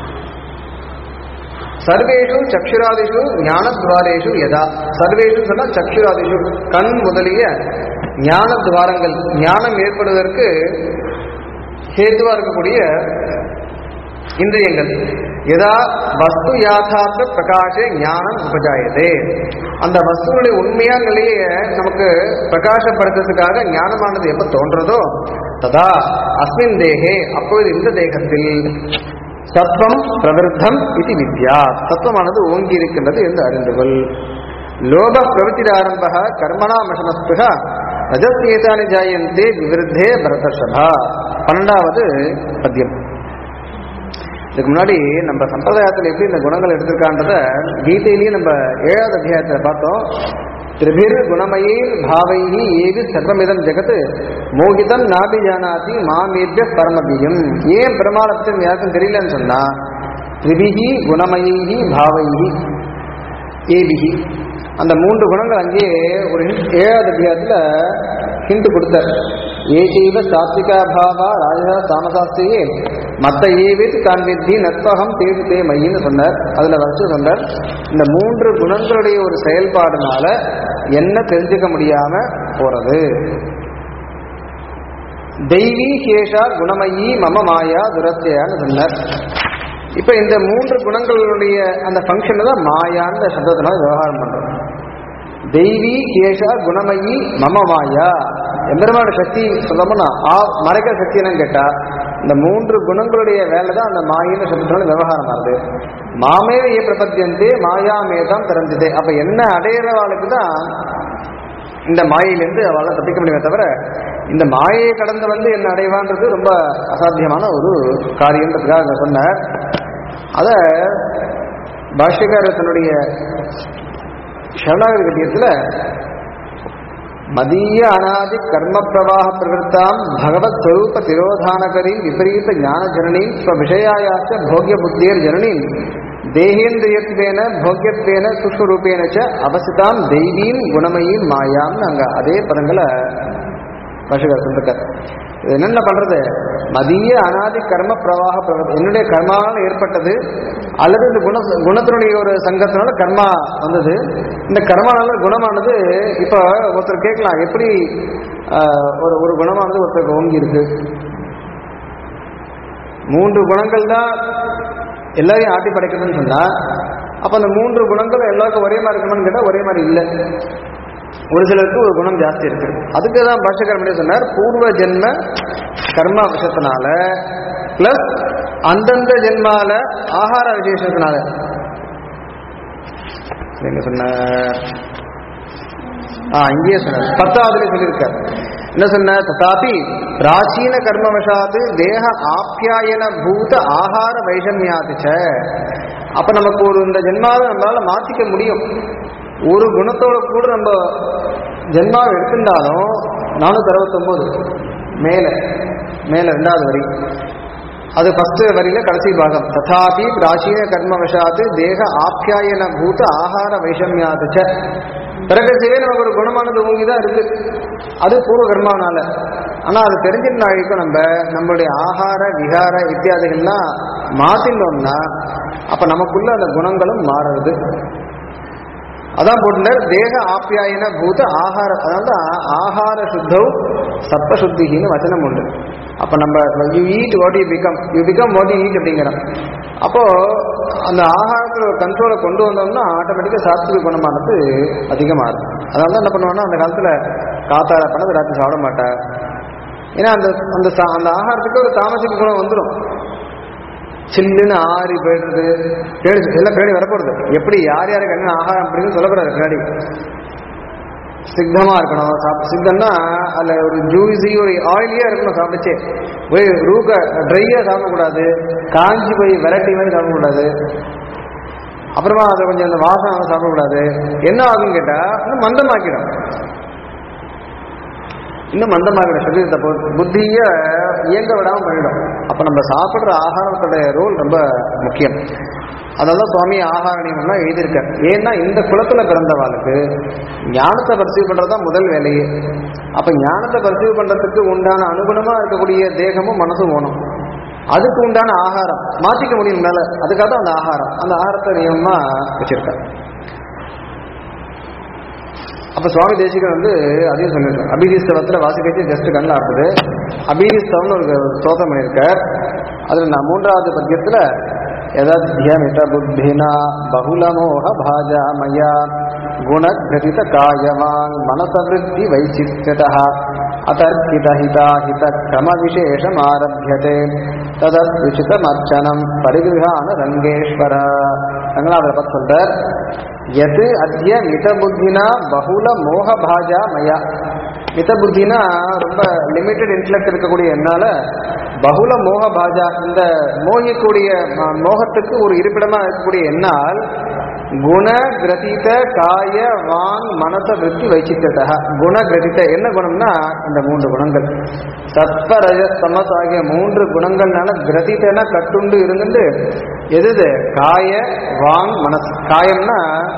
சர்வேஷு சக்ஷுராதிஷு ஞானத்வாரேஷு யதா சர்வேஷு சொன்னா சக்ஷுராதிஷு கண் முதலிய ஞான துவாரங்கள் ஞானம் ஏற்படுவதற்கு ஹேதுவா இருக்கக்கூடிய இந்திரியங்கள் எதா வஸ்து யாதார்த்த பிரகாஷே ஞானம் உபஜாயதே அந்த வஸ்துவனுடைய உண்மையான நிலையை நமக்கு பிரகாசப்படுத்துறதுக்காக ஞானமானது எப்ப தோன்றதோ ததா அஸ்மின் தேகே அப்பொழுது இந்த தேகத்தில் சத்வம் பிரவருத்தம் இது வித்யா சத்வமானது ஓங்கி இருக்கின்றது என்று அறிந்துகொள் லோப பிரவೃತ್ತಿராரம்ப கர்மணா மசமஸ்பிருக ரஜஸ்யேதானி ஜாயந்தே விவிருத்தே பரதர்ஷபா பன்னெண்டாவது பத்தியம் இதுக்கு முன்னாடி நம்ம சம்பிரதாயத்தில் எப்படி இந்த குணங்கள் எடுத்திருக்கான்றத கீதையிலேயே நம்ம ஏழாவது அத்தியாயத்தில் பார்த்தோம் திரிபிர் குணமயீர் பாவைஹி ஏவி சர்வமிதம் ஜெகத் மோகிதம் நாபி ஜானாதி மாமேபிய பரமபியம் ஏன் பெருமாளை பற்றி யாருக்கும் தெரியலன்னு சொன்னா திரிபிகி குணமயீஹி பாவைஹி ஏபிகி அந்த மூன்று குணங்கள் அங்கேயே ஒரு hint ஏழாவது அத்தியாயத்தில் ஹிண்ட் கொடுத்தார் ஏசைவ சாத்விகா பாவா ராஜா சாமசாஸ்திரியே மத்த ஏவித் தான் வித்தி நத்வகம் தேடி தே மையின்னு சொன்னார் அதுல வச்சு சொன்னார் இந்த மூன்று குணங்களுடைய ஒரு செயல்பாடுனால என்ன தெரிஞ்சுக்க முடியாம போறது தெய்வீ கேஷா குணமயி மம மாயா துரத்தியான்னு சொன்னார் இப்ப இந்த மூன்று குணங்களுடைய அந்த ஃபங்க்ஷன் தான் மாயான்ற சப்தத்தினால விவகாரம் பண்றோம் தெய்வீ கேஷா குணமயி மம மாயா எம்பெருமான சக்தி சொல்லணும்னா ஆ மறைக்கிற சக்தி என்னன்னு கேட்டா இந்த மூன்று குணங்களுடைய வேலை தான் அந்த மாயின்னு சப்தத்தினால விவகாரம் ஆகுது மாமே ஏ பிரபத்தியந்தே மாயாமேதான் திறந்தது அப்ப என்ன அடையிறவாளுக்கு தான் இந்த மாயையிலிருந்து அவளால் தப்பிக்க முடியுமே தவிர இந்த மாயையை கடந்து வந்து என்ன அடைவான்றது ரொம்ப அசாத்தியமான ஒரு காரியன்றதுக்காக அங்க சொன்னார் அத பாஷ்யக்காரர் தன்னுடைய சரணாகதி கட்டியத்துல மதீய அனாதி கர்ம பிரவாக பிரவருத்தாம் பகவத் ஸ்வரூப திரோதானகரி விபரீத ஞான ஜனனி ஸ்வ விஷயாயாச்ச போக்ய புத்தியர் ஜனனி தேகேந்திரியத்வேன போக்கியத்வேன சுஷ்வரூபேன ச அவசிதாம் தெய்வீம் குணமயீம் மாயாம்னு அங்க அதே பதங்களை பாஷகர் சொல்லிருக்கார் இது என்னென்ன பண்றது மதிய அனாதி கர்ம பிரவாக பிரவ- என்னுடைய கர்மாவால் ஏற்பட்டது அல்லது இந்த குண குணத்தினுடைய ஒரு சங்கத்தினால கர்மா வந்தது இந்த கர்மானால குணமானது இப்போ ஒருத்தர் கேட்கலாம் எப்படி ஆஹ், ஒரு ஒரு குணமானது ஒருத்தருக்கு ஓங்கி இருக்கு மூன்று குணங்கள் தான் எல்லாரையும் ஆட்டி படைக்குதுன்னு சொன்னா அப்ப அந்த மூன்று குணங்கள் எல்லாருக்கும் ஒரே மாதிரி இருக்கணும்னு கேட்டா ஒரே மாதிரி இல்லை ஒரு சிலருக்கு ஒரு குணம் ஜாஸ்தி இருக்கு அதுக்கு தான் பாஷகர் சொன்னார் பூர்வ ஜென்ம கர்ம விஷத்தினால பிளஸ் அந்தந்த ஜென்மால ஆகார விசேஷத்தினால எங்க சொன்னார் ஆ இங்கேயே சொன்னார் பத்தாவதுல சொல்லியிருக்கார் என்ன சொன்ன ததாபி பிராச்சீன கர்மவசாத்து தேக ஆப்யாயன பூத ஆகார வைஷமியாதிச்ச அப்ப நமக்கு ஒரு இந்த ஜென்மாவை நம்மளால மாத்திக்க முடியும் ஒரு குணத்தோட கூட நம்ம ஜென்மாவை எடுத்திருந்தாலும் நானூத்தி அறுபத்தொன்பது மேல மேல ரெண்டாவது வரி அது ஃபர்ஸ்ட் வரியில கடைசி பாகம் ததாபி பிராச்சீன கர்மவசாத்து தேக ஆப்யாயன பூத ஆகார வைஷமியாதிச்ச பிறகசிவே நமக்கு ஒரு குணமானது ஓங்கி தான் இருக்கு அது பூர்வ கர்மாவனால ஆனா அது தெரிஞ்சிருந்த நாளைக்கும் நம்ம நம்மளுடைய ஆகார விகார இத்தியாதிகள்லாம் மாத்திட்டோம்னா அப்ப நமக்குள்ள அந்த குணங்களும் மாறுறது அதான் போட்டுனர் தேக ஆப்யாயன பூத ஆகார அதாவது ஆகார சுத்தௌ சப்ப சுத்திகின்னு வச்சனம் உண்டு அப்ப நம்ம you eat what you become you become what you eat அப்படிங்கிறோம் அப்போ அந்த ஆகாரத்தில் ஒரு கண்ட்ரோலை கொண்டு வந்தோம்னா ஆட்டோமேட்டிக்காக சாத்விக குணமானது அதிகமாகுது அதனால தான் என்ன பண்ணுவாங்கன்னா அந்த காலத்துல காத்தால பண்ணது ராத்திரி சாப்பிட மாட்டேன் ஏன்னா அந்த அந்த சா- அந்த ஆகாரத்துக்கு ஒரு தாமசிக குணம் வந்துடும் சில்லுன்னு ஆறி போயிடுறது பின்னாடி எல்லாம் பின்னாடி வரப்போறது எப்படி யார் யாருக்கு என்ன ஆகாரம் பிடிக்கும் சொல்லக்கூடாது பின்னாடி சித்தமா இருக்கணும் சாப் சித்தம்னா அதுல ஒரு ஜூஸி ஒரு ஆயிலியா இருக்கணும் சாப்பிடுச்சு போய் ரூக்க ட்ரையா சாப்பிடக்கூடாது காஞ்சி போய் வெரைட்டி மாதிரி சாப்பிடக்கூடாது அப்புறமா அதை கொஞ்சம் அந்த வாசம் சாப்பிடக்கூடாது என்ன ஆகும்னு கேட்டா இன்னும் மந்தமாக்கிடும் இன்னும் மந்தமாகிற சரீரத்தை பொ- புத்திய இயங்க விடாம பண்ணிடும் அப்ப நம்ம சாப்பிடுற ஆகாரத்தோட ரோல் ரொம்ப முக்கியம் அதனால சுவாமி ஆகார நியமம்லாம் எழுதியிருக்கார் ஏன்னா இந்த குலத்துல பிறந்தவாளுக்கு ஞானத்தை பரிசீவ் பண்றதுதான் முதல் வேலையே அப்ப ஞானத்தை பரிசீவ் பண்றதுக்கு உண்டான அனுகுணமா இருக்கக்கூடிய தேகமும் மனசும் வேணும் அதுக்கு உண்டான ஆகாரம் மாத்திக்க முடியும் மேல அதுக்காக தான் அந்த ஆகாரம் அந்த ஆகாரத்தை நியமமா வச்சிருக்கார் அப்ப சுவாமி தேசிகன் வந்து அதையும் சொல்லியிருக்கார் அபிதீஸ்தவத்துல வாசிக்கச்சு ஜஸ்ட் கண்ணில் ஆடுது அபிதீஸ்தவம்னு ஒரு ஸ்தோத்திரம் பண்ணியிருக்கார் அதுல நான் மூன்றாவது பத்தியத்துல எதத்யமித புத்தினா பகுலமோக பாஜா மயா குணகிருதித காயவாங் மனசவிருத்தி வைச்சித்யத அதர்க்கித ஹிதாஹித கிரம விசேஷம் ஆரம்பியதே ததத் விசிதமர்ச்சனம் பரிகிரகான ரங்கேஸ்வர ரங்கநாதர் பத்தி சொல்றார் எது அத்திய மித புத்தினா பகுல மோக பாஜா மயா மித புத்தினா ரொம்ப லிமிட்டெட் இன்டலெக்ட் இருக்கக்கூடிய என்னால பகுல மோக பாஜா இந்த மோகிக்கூடிய ம- மோகத்துக்கு ஒரு இருப்பிடமா இருக்கக்கூடிய என்னால் குண கிரதித காய வாங் மனச விருத்தி வைச்சித்தக குண கிரதித என்ன குணம்னா இந்த மூன்று குணங்கள் சத்வ ரஜ தமஸ் ஆகிய மூன்று குணங்கள்னால கிரதித்தன கட்டுண்டு இருந்துட்டு எது இது? காய வாங் மனசு காயம்னா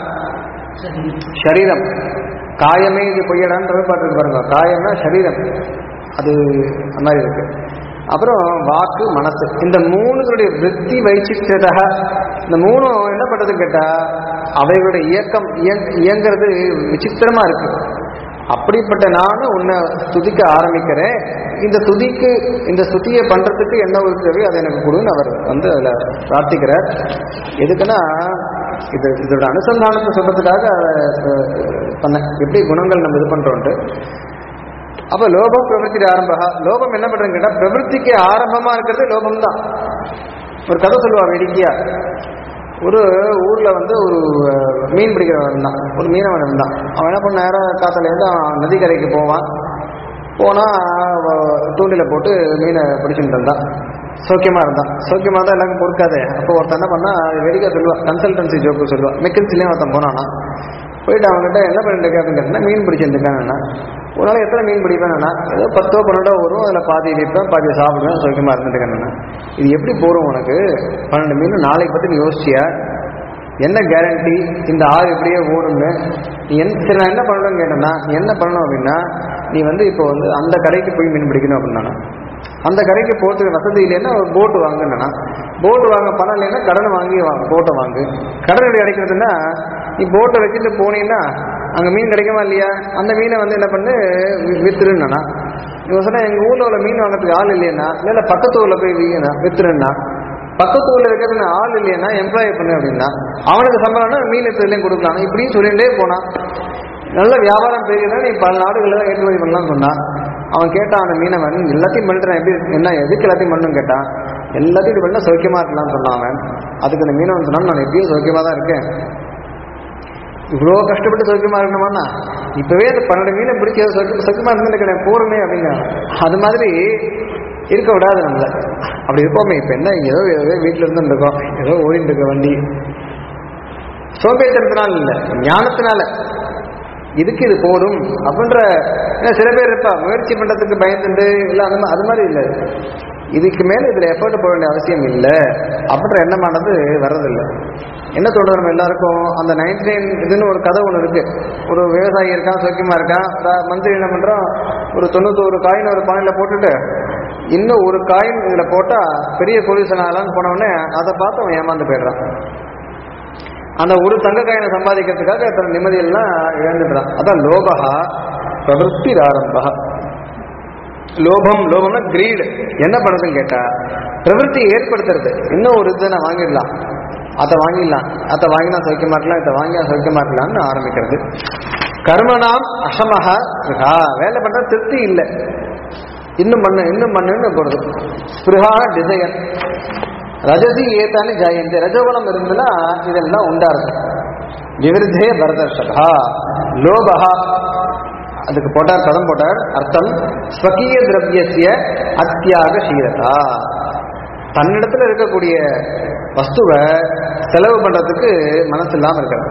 சரீரம் காயமே இது பொய்யடான்னு தமிழ் பாட்டு இருக்கு பாருங்க காயம்னா சரீரம் அது அந்த மாதிரி இருக்கு அப்புறம் வாக்கு மனசு இந்த மூணுடைய விற்பி வைச்சிட்டதாக இந்த மூணும் என்ன பண்றது கேட்டா அவைகளுடைய இயக்கம் இயங்- இயங்குறது விசித்திரமா இருக்கு அப்படிப்பட்ட நானும் உன்னை துதிக்க ஆரம்பிக்கிறேன் இந்த துதிக்கு இந்த ஸ்துதியை பண்றதுக்கு என்ன ஒரு தேவையோ அதை எனக்கு கொடுன்னு அவர் வந்து அதுல பிரார்த்திக்கிறார் எதுக்குன்னா இது இதோட அனுசந்தானத்தை சொல்றதுக்காக அதை அஹ், பண்ணேன் எப்படி குணங்கள் நம்ம இது பண்றோம்ட்டு அப்ப லோபம் பிரவருத்தி ஆரம்பா லோபம் என்ன பண்றதுன்னு கேட்டா பிரவருத்திக்கு ஆரம்பமா இருக்கிறது லோபம் தான் ஒரு கதை சொல்லுவா வேடிக்கையா ஒரு ஊர்ல வந்து ஒரு அஹ், மீன் பிடிக்கிறவன் இருந்தான் ஒரு மீனவன் இருந்தான் அவன் என்ன பண்ண நேரம் காத்தாலேருந்து அவன் நதிக்கரைக்கு போவான் போனா அவ- தூண்டில போட்டு மீனை பிடிச்சிட்டு இருந்தான் சௌக்கியமா இருந்தான் சௌக்கியமா தான் எல்லாருக்கும் பொறுக்காதே அப்போ ஒருத்தன் என்ன பண்ணா வேடிக்கை சொல்லுவா கன்சல்டன்சி ஜோக்கு சொல்லுவா மெக்கன்சிலையும் ஒருத்தன் போனானா போயிட்டு அவன்கிட்ட என்ன பண்ணிட்டு இருக்க அப்படின்னு கேட்டா மீன் பிடிச்சிட்டு இருக்காங்கன்னா ஒரு நாள் எத்தனை மீன் பிடிப்பேன்னா ஏதோ பத்தோ பன்னெண்டோ வரும் அதில் பாதி விற்பேன் பாதி சாப்பிடுவேன் சௌக்கியமா இருந்துட்டு இது எப்படி போகும் உனக்கு பன்னெண்டு மீன் நாளைக்கு பற்றி நீ யோசிச்சியா என்ன கேரண்டி இந்த ஆறு இப்படியே ஓடும்னு நீ என் சரி நான் என்ன பண்ணணும்னு கேட்டேன்னா நீ என்ன பண்ணணும் அப்படின்னா நீ வந்து இப்போ வந்து அந்த கடைக்கு போய் மீன் பிடிக்கணும் அப்படின்னா அந்த கடைக்கு போகிறதுக்கு வசதி இல்லைன்னா ஒரு போட்டு வாங்குனா போட்டு வாங்க பணம் இல்லைன்னா கடன் வாங்கி வாங்க போட்டை வாங்கு கடன் எப்படி கிடைக்கிறதுன்னா நீ போட்டை வச்சுட்டு போனீங்கன்னா அங்கே மீன் கிடைக்குமா இல்லையா அந்த மீனை வந்து என்ன பண்ணு வி- வித்துருன்னா இவன் சொன்னா எங்கள் ஊரில் உள்ள மீன் வாங்குறதுக்கு ஆள் இல்லையா இல்லை பக்கத்து ஊரில் போய் வீணா வித்துருன்னா பக்கத்து ஊர்ல இருக்கிறது ஆள் இல்லையா எம்ப்ளாய் பண்ணு அப்படின்னா அவனுக்கு சம்பளம்னா மீன் எடுத்துலையும் கொடுக்கலாம் இப்படியும் சொல்லிட்டே போனான் நல்ல வியாபாரம் பெரியதா நீ பல நாடுகளில் தான் ஏற்றுமதி பண்ணலாம்னு சொன்னான் அவன் கேட்டான் அந்த மீனவன் எல்லாத்தையும் பண்ணிட்டு எப்படி என்ன எதுக்கு எல்லாத்தையும் பண்ணணும் கேட்டான் எல்லாத்தையும் இது பண்ண சௌக்கியமா இருக்கலாம்னு சொன்னான் அவன் அதுக்கு அந்த மீனவன் சொன்னான் நான் எப்பயும் சௌக்கியமா தான் இருக்கேன் இவ்வளோ கஷ்டப்பட்டு சௌக்கியமா இருக்கணுமாண்ணா இப்பவே அந்த பன்னெண்டு மீனை பிடிச்சி சௌக்கியம் சௌக்கியமா இருந்து கிடையாது போறமே அப்படிங்கிறான் அது மாதிரி இருக்க விடாது நம்மள அப்படி இருப்போமே இப்ப என்ன ஏதோ ஏதோ வீட்டுல இருந்து இருக்கோம் ஏதோ ஓடிட்டு இருக்க வண்டி சோம்பேறித்தனத்தினால இல்ல ஞானத்தினால இதுக்கு இது போதும் அப்படின்ற ஏன்னா சில பேர் இருப்பா முயற்சி பண்றதுக்கு பயந்துண்டு இல்ல அந்த மா- அது மாதிரி இல்ல இதுக்கு மேல இதுல எஃபர்ட் போட வேண்டிய அவசியம் இல்லை அப்படின்ற எண்ணமானது வர்றதில்லை என்ன சொல்றது நம்ம எல்லாருக்கும் அந்த நைன்டி நைன் இதுன்னு ஒரு கதை ஒன்று இருக்கு ஒரு விவசாயி இருக்கான் சௌக்கியமா இருக்கான் ர- மந்திரி என்ன பண்றான் ஒரு தொண்ணூத்தோரு காயின் ஒரு பானையில போட்டுட்டு இன்னும் ஒரு காயின் இதுல போட்டா பெரிய பொல்யூஷன் ஆகலான்னு போனவொடனே அதை பார்த்து அவன் ஏமாந்து போயிடுறான் அந்த ஒரு தங்க காயினை சம்பாதிக்கிறதுக்காக தன் நிம்மதியெல்லாம் இழந்துடுறான் அதான் லோபகா பிரவருத்தி ஆரம்பா லோபம் லோபம்னா கிரீடு என்ன பண்ணுறதுன்னு கேட்டா பிரவருத்தி ஏற்படுத்துறது இன்னும் ஒரு இதை நான் வாங்கிடலாம் அதை வாங்கிடலாம் அதை வாங்கினா சௌக்கியமா இருக்கலாம் இதை வாங்கினா சௌக்கியமா இருக்கலாம்னு ஆரம்பிக்கிறது கர்மனாம் அசமக ஸ்பிருகா வேலை பண்ற திருப்தி இல்லை இன்னும் பண்ணு இன்னும் பண்ணுன்னு போறது ஸ்பிருகா டிசையர் ரஜசி ஏத்தானி ஜாயந்தி ரஜோகுணம் இருந்துன்னா இதெல்லாம் உண்டாருது விவிருத்தே பரதர்ஷகா லோபகா அதுக்கு போட்டார் பதம் போட்டார் அர்த்தம் ஸ்வகீய திரவியசிய அத்தியாகசீலதா தன்னிடத்துல இருக்கக்கூடிய வஸ்துவை செலவு பண்றதுக்கு மனசு இல்லாம இருக்கிறது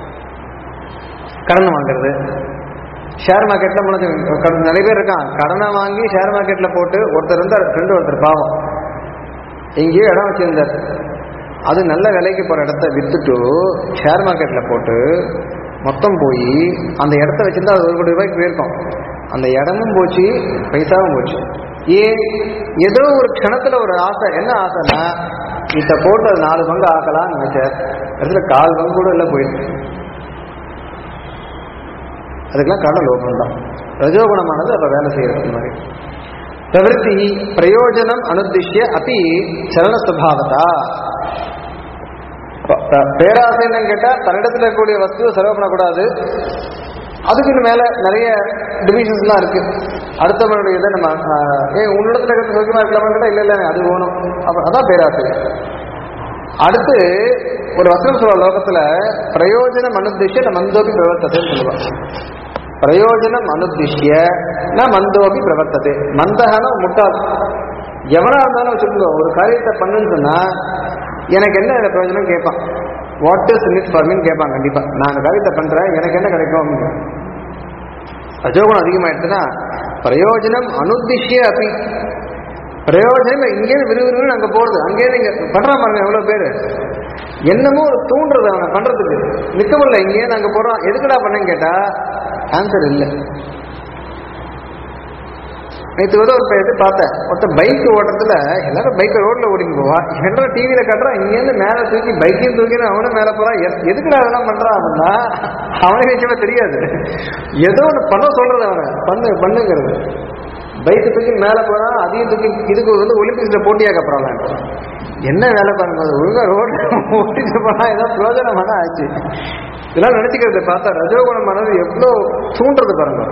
கடன் வாங்குறது ஷேர் மார்க்கெட்ல முன்னாடி கடன் நிறைய பேர் இருக்கான் கடனை வாங்கி ஷேர் மார்க்கெட்ல போட்டு ஒருத்தர் இருந்தார் ஃப்ரெண்டு ஒருத்தர் பாவம் எங்கேயோ இடம் வச்சிருந்தார் அது நல்ல விலைக்கு போற இடத்த வித்துட்டு ஷேர் மார்க்கெட்ல போட்டு மொத்தம் போய் அந்த இடத்த வச்சிருந்தா அது ஒரு கோடி ரூபாய்க்கு போயிருக்கும் அந்த இடமும் போச்சு பைசாவும் போச்சு ஏன் ஏதோ ஒரு க்ஷணத்துல ஒரு ஆசை என்ன ஆசைன்னா இத போட்டு அது நாலு பங்கு ஆக்கலாம்னு நினைச்சார் இடத்துல கால் பங்கு கூட இல்லை போயிருக்கு அதுக்கெல்லாம் காரணம் லோகம் தான் ரஜோகுணமானது அப்ப வேலை செய்யறது அந்த மாதிரி பிரவருத்தி பிரயோஜனம் அனுத்திஷ்ய அப்படி சலன சுபாவதா ப- ப- பேராசை என்னன்னு கேட்டா தன்னிடத்துல இருக்கக்கூடிய வஸ்துவை செலவு பண்ணக்கூடாது அதுக்கு இன்னும் மேல நிறைய டிவிஷன்ஸ்லாம் இருக்கு அடுத்தவனுடைய இதை நம்ம ஆஹ், ஏன் உன்னிடத்துல இருக்கிறது சௌக்கியமா இருக்கலாமா கேட்டா இல்ல இல்ல அது வேணும் அப்ப அதான் பேராசை அடுத்து ஒரு வசனம் சொல்லுவா லோகத்துல பிரயோஜனம் அனுத்திஷ்ய ந மந்தோபி பிரவர்த்ததைன்னு சொல்லுவா பிரயோஜனம் அனுத்திஷ்ய ந மந்தோபி பிரவர்த்ததே மந்தகன முட்டாள் எவனா இருந்தாலும் வச்சுக்கோங்க ஒரு காரியத்தை பண்ணுன்னு சொன்னா எனக்கு என்ன இதுல பிரயோஜனம் கேட்பான் what is in it for me கேட்பான் கண்டிப்பா நான் அந்த காரியத்தை பண்றேன் எனக்கு என்ன கிடைக்கும் அப்படின்னு ரஜோகுணம் அதிகமாயிடுச்சுன்னா பிரயோஜனம் அனுத்திஷ்ய அப்படி பிரயோஜனம் இங்கேருந்து விறுவிறுன்னு அங்க போறது அங்கேயிருந்து இங்க பண்ற பாருங்க எவ்வளவு பேரு என்னமோ ஒரு தூண்டுறது அவனை பண்றதுக்கு நிக்க முடியல இங்கேருந்து அங்க போறான் எதுக்குடா பண்ணேன்னு கேட்டா ஆன்சர் இல்லை நேற்று கூட ஒரு இது பார்த்தேன் ஒருத்தன் பைக் ஓட்டுறதுல எல்லாரும் பைக்கை ரோட்ல ஓடிட்டு போவா எல்லாரும் டிவியில காட்டுறான் இங்கேருந்து மேலே தூக்கி பைக்கையும் தூக்கின்னு அவனும் மேலே போறான் எத்- எதுக்குடா அதெல்லாம் பண்றான் அப்படின்னா அவனுக்கு நிச்சயமா தெரியாது ஏதோ ஒன்று பண்ண சொல்றது அவனை பண்ணு பண்ணுங்கிறது பைக்கு தூக்கி மேலே போறான் அதையும் தூக்கி இதுக்கு வந்து ஒலிம்பிக்ஸ்ல போட்டியாக போறான் என்ன வேலை பாருங்க அது ஒழுங்கா ரோட்ல ஓட்டிட்டு போனா ஏதோ பிரயோஜனமான ஆச்சு இதெல்லாம் நினைச்சுக்கிறது பார்த்தா ரஜோகுணமானது எவ்வளோ தூண்டுறது பாருங்க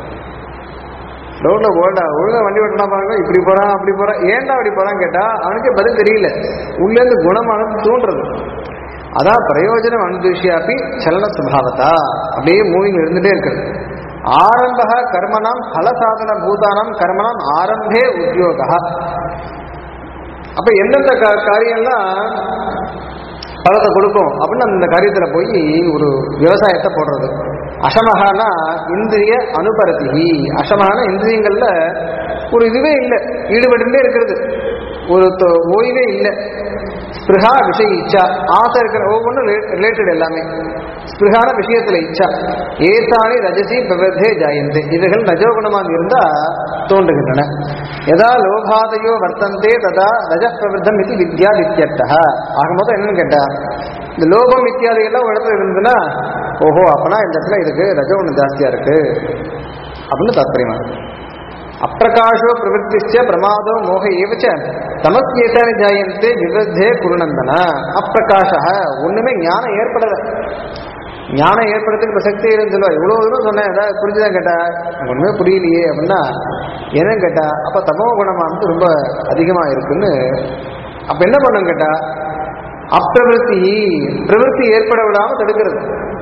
ரோட்ல ஓடா ஒழுங்கா வண்டி ஓட்டினா பாருங்க இப்படி போறான் அப்படி போறான் ஏன்டா அப்படி போறான்னு கேட்டா அவனுக்கே பதில் தெரியல உள்ள இருந்து குணமானது தூண்டுறது அதான் பிரயோஜனம் அனுதுஷ்யாப்பி சலன சுபாவத்தா அப்படியே மூவிங் இருந்துட்டே இருக்கிறது ஆரம்ப கர்மனாம் பலசாதன பூதானாம் கர்மனாம் ஆரம்பே உத்தியோக அப்ப எந்தெந்த கா- காரியம்லாம் பலத்தை கொடுக்கும் அப்படின்னு அந்த காரியத்துல போய் ஒரு விவசாயத்தை போடுறது அசமகானா இந்திரிய அனுபரதி அசமகான இந்திரியங்கள்ல ஒரு இதுவே இல்லை ஈடுபட்டுட்டே இருக்கிறது ஒரு தொ- ஓய்வே இல்லை ஸ்பிருஹா விஷய இச்சா ஆசை இருக்கிற ஒவ்வொன்றும் ரிலேட்டட் எல்லாமே ஸ்பிருகான விஷயத்துல இச்சா ஏதானி ரஜசி பிரபத்தே ஜாயந்தே இவைகள் ரஜோகுணமாக இருந்தா தோன்றுகின்றன எதா லோபாதையோ வர்த்தந்தே ததா ரஜ பிரவருத்தம் இது வித்யா வித்தியர்த்தா ஆக மொத்தம் என்னன்னு கேட்டா இந்த லோகம் இத்தியாதிகள்லாம் ஒரு இடத்துல இருந்ததுன்னா ஓஹோ அப்பனா இந்த இடத்துல இதுக்கு ரஜகுணம் ஜாஸ்தியா இருக்கு அப்படின்னு தாத்பரியமா அப்பிரகாஷோ பிரவருத்திச்ச பிரமாதோ மோக ஏவச்ச தமஸ்யேதானி ஜாயந்தே விவத்தே குருநந்தன அப்பிரகாஷ ஒண்ணுமே ஞானம் ஏற்படல ஞானம் ஏற்படுறதுக்கு பிரசக்தி இல்லைன்னு சொல்லுவா இவ்வளவு தூரம் சொன்னேன் ஏதாவது புரிஞ்சுதான் கேட்டா எனக்கு ஒண்ணுமே புரியலையே அப்படின்னா என்னன்னு கேட்டா அப்ப தமோ குணமானது ரொம்ப அதிகமா இருக்குன்னு அப்ப என்ன பண்ணும் கேட்டா அப்பிரவருத்தி பிரவருத்தி ஏற்பட விடாம தடுக்கிறது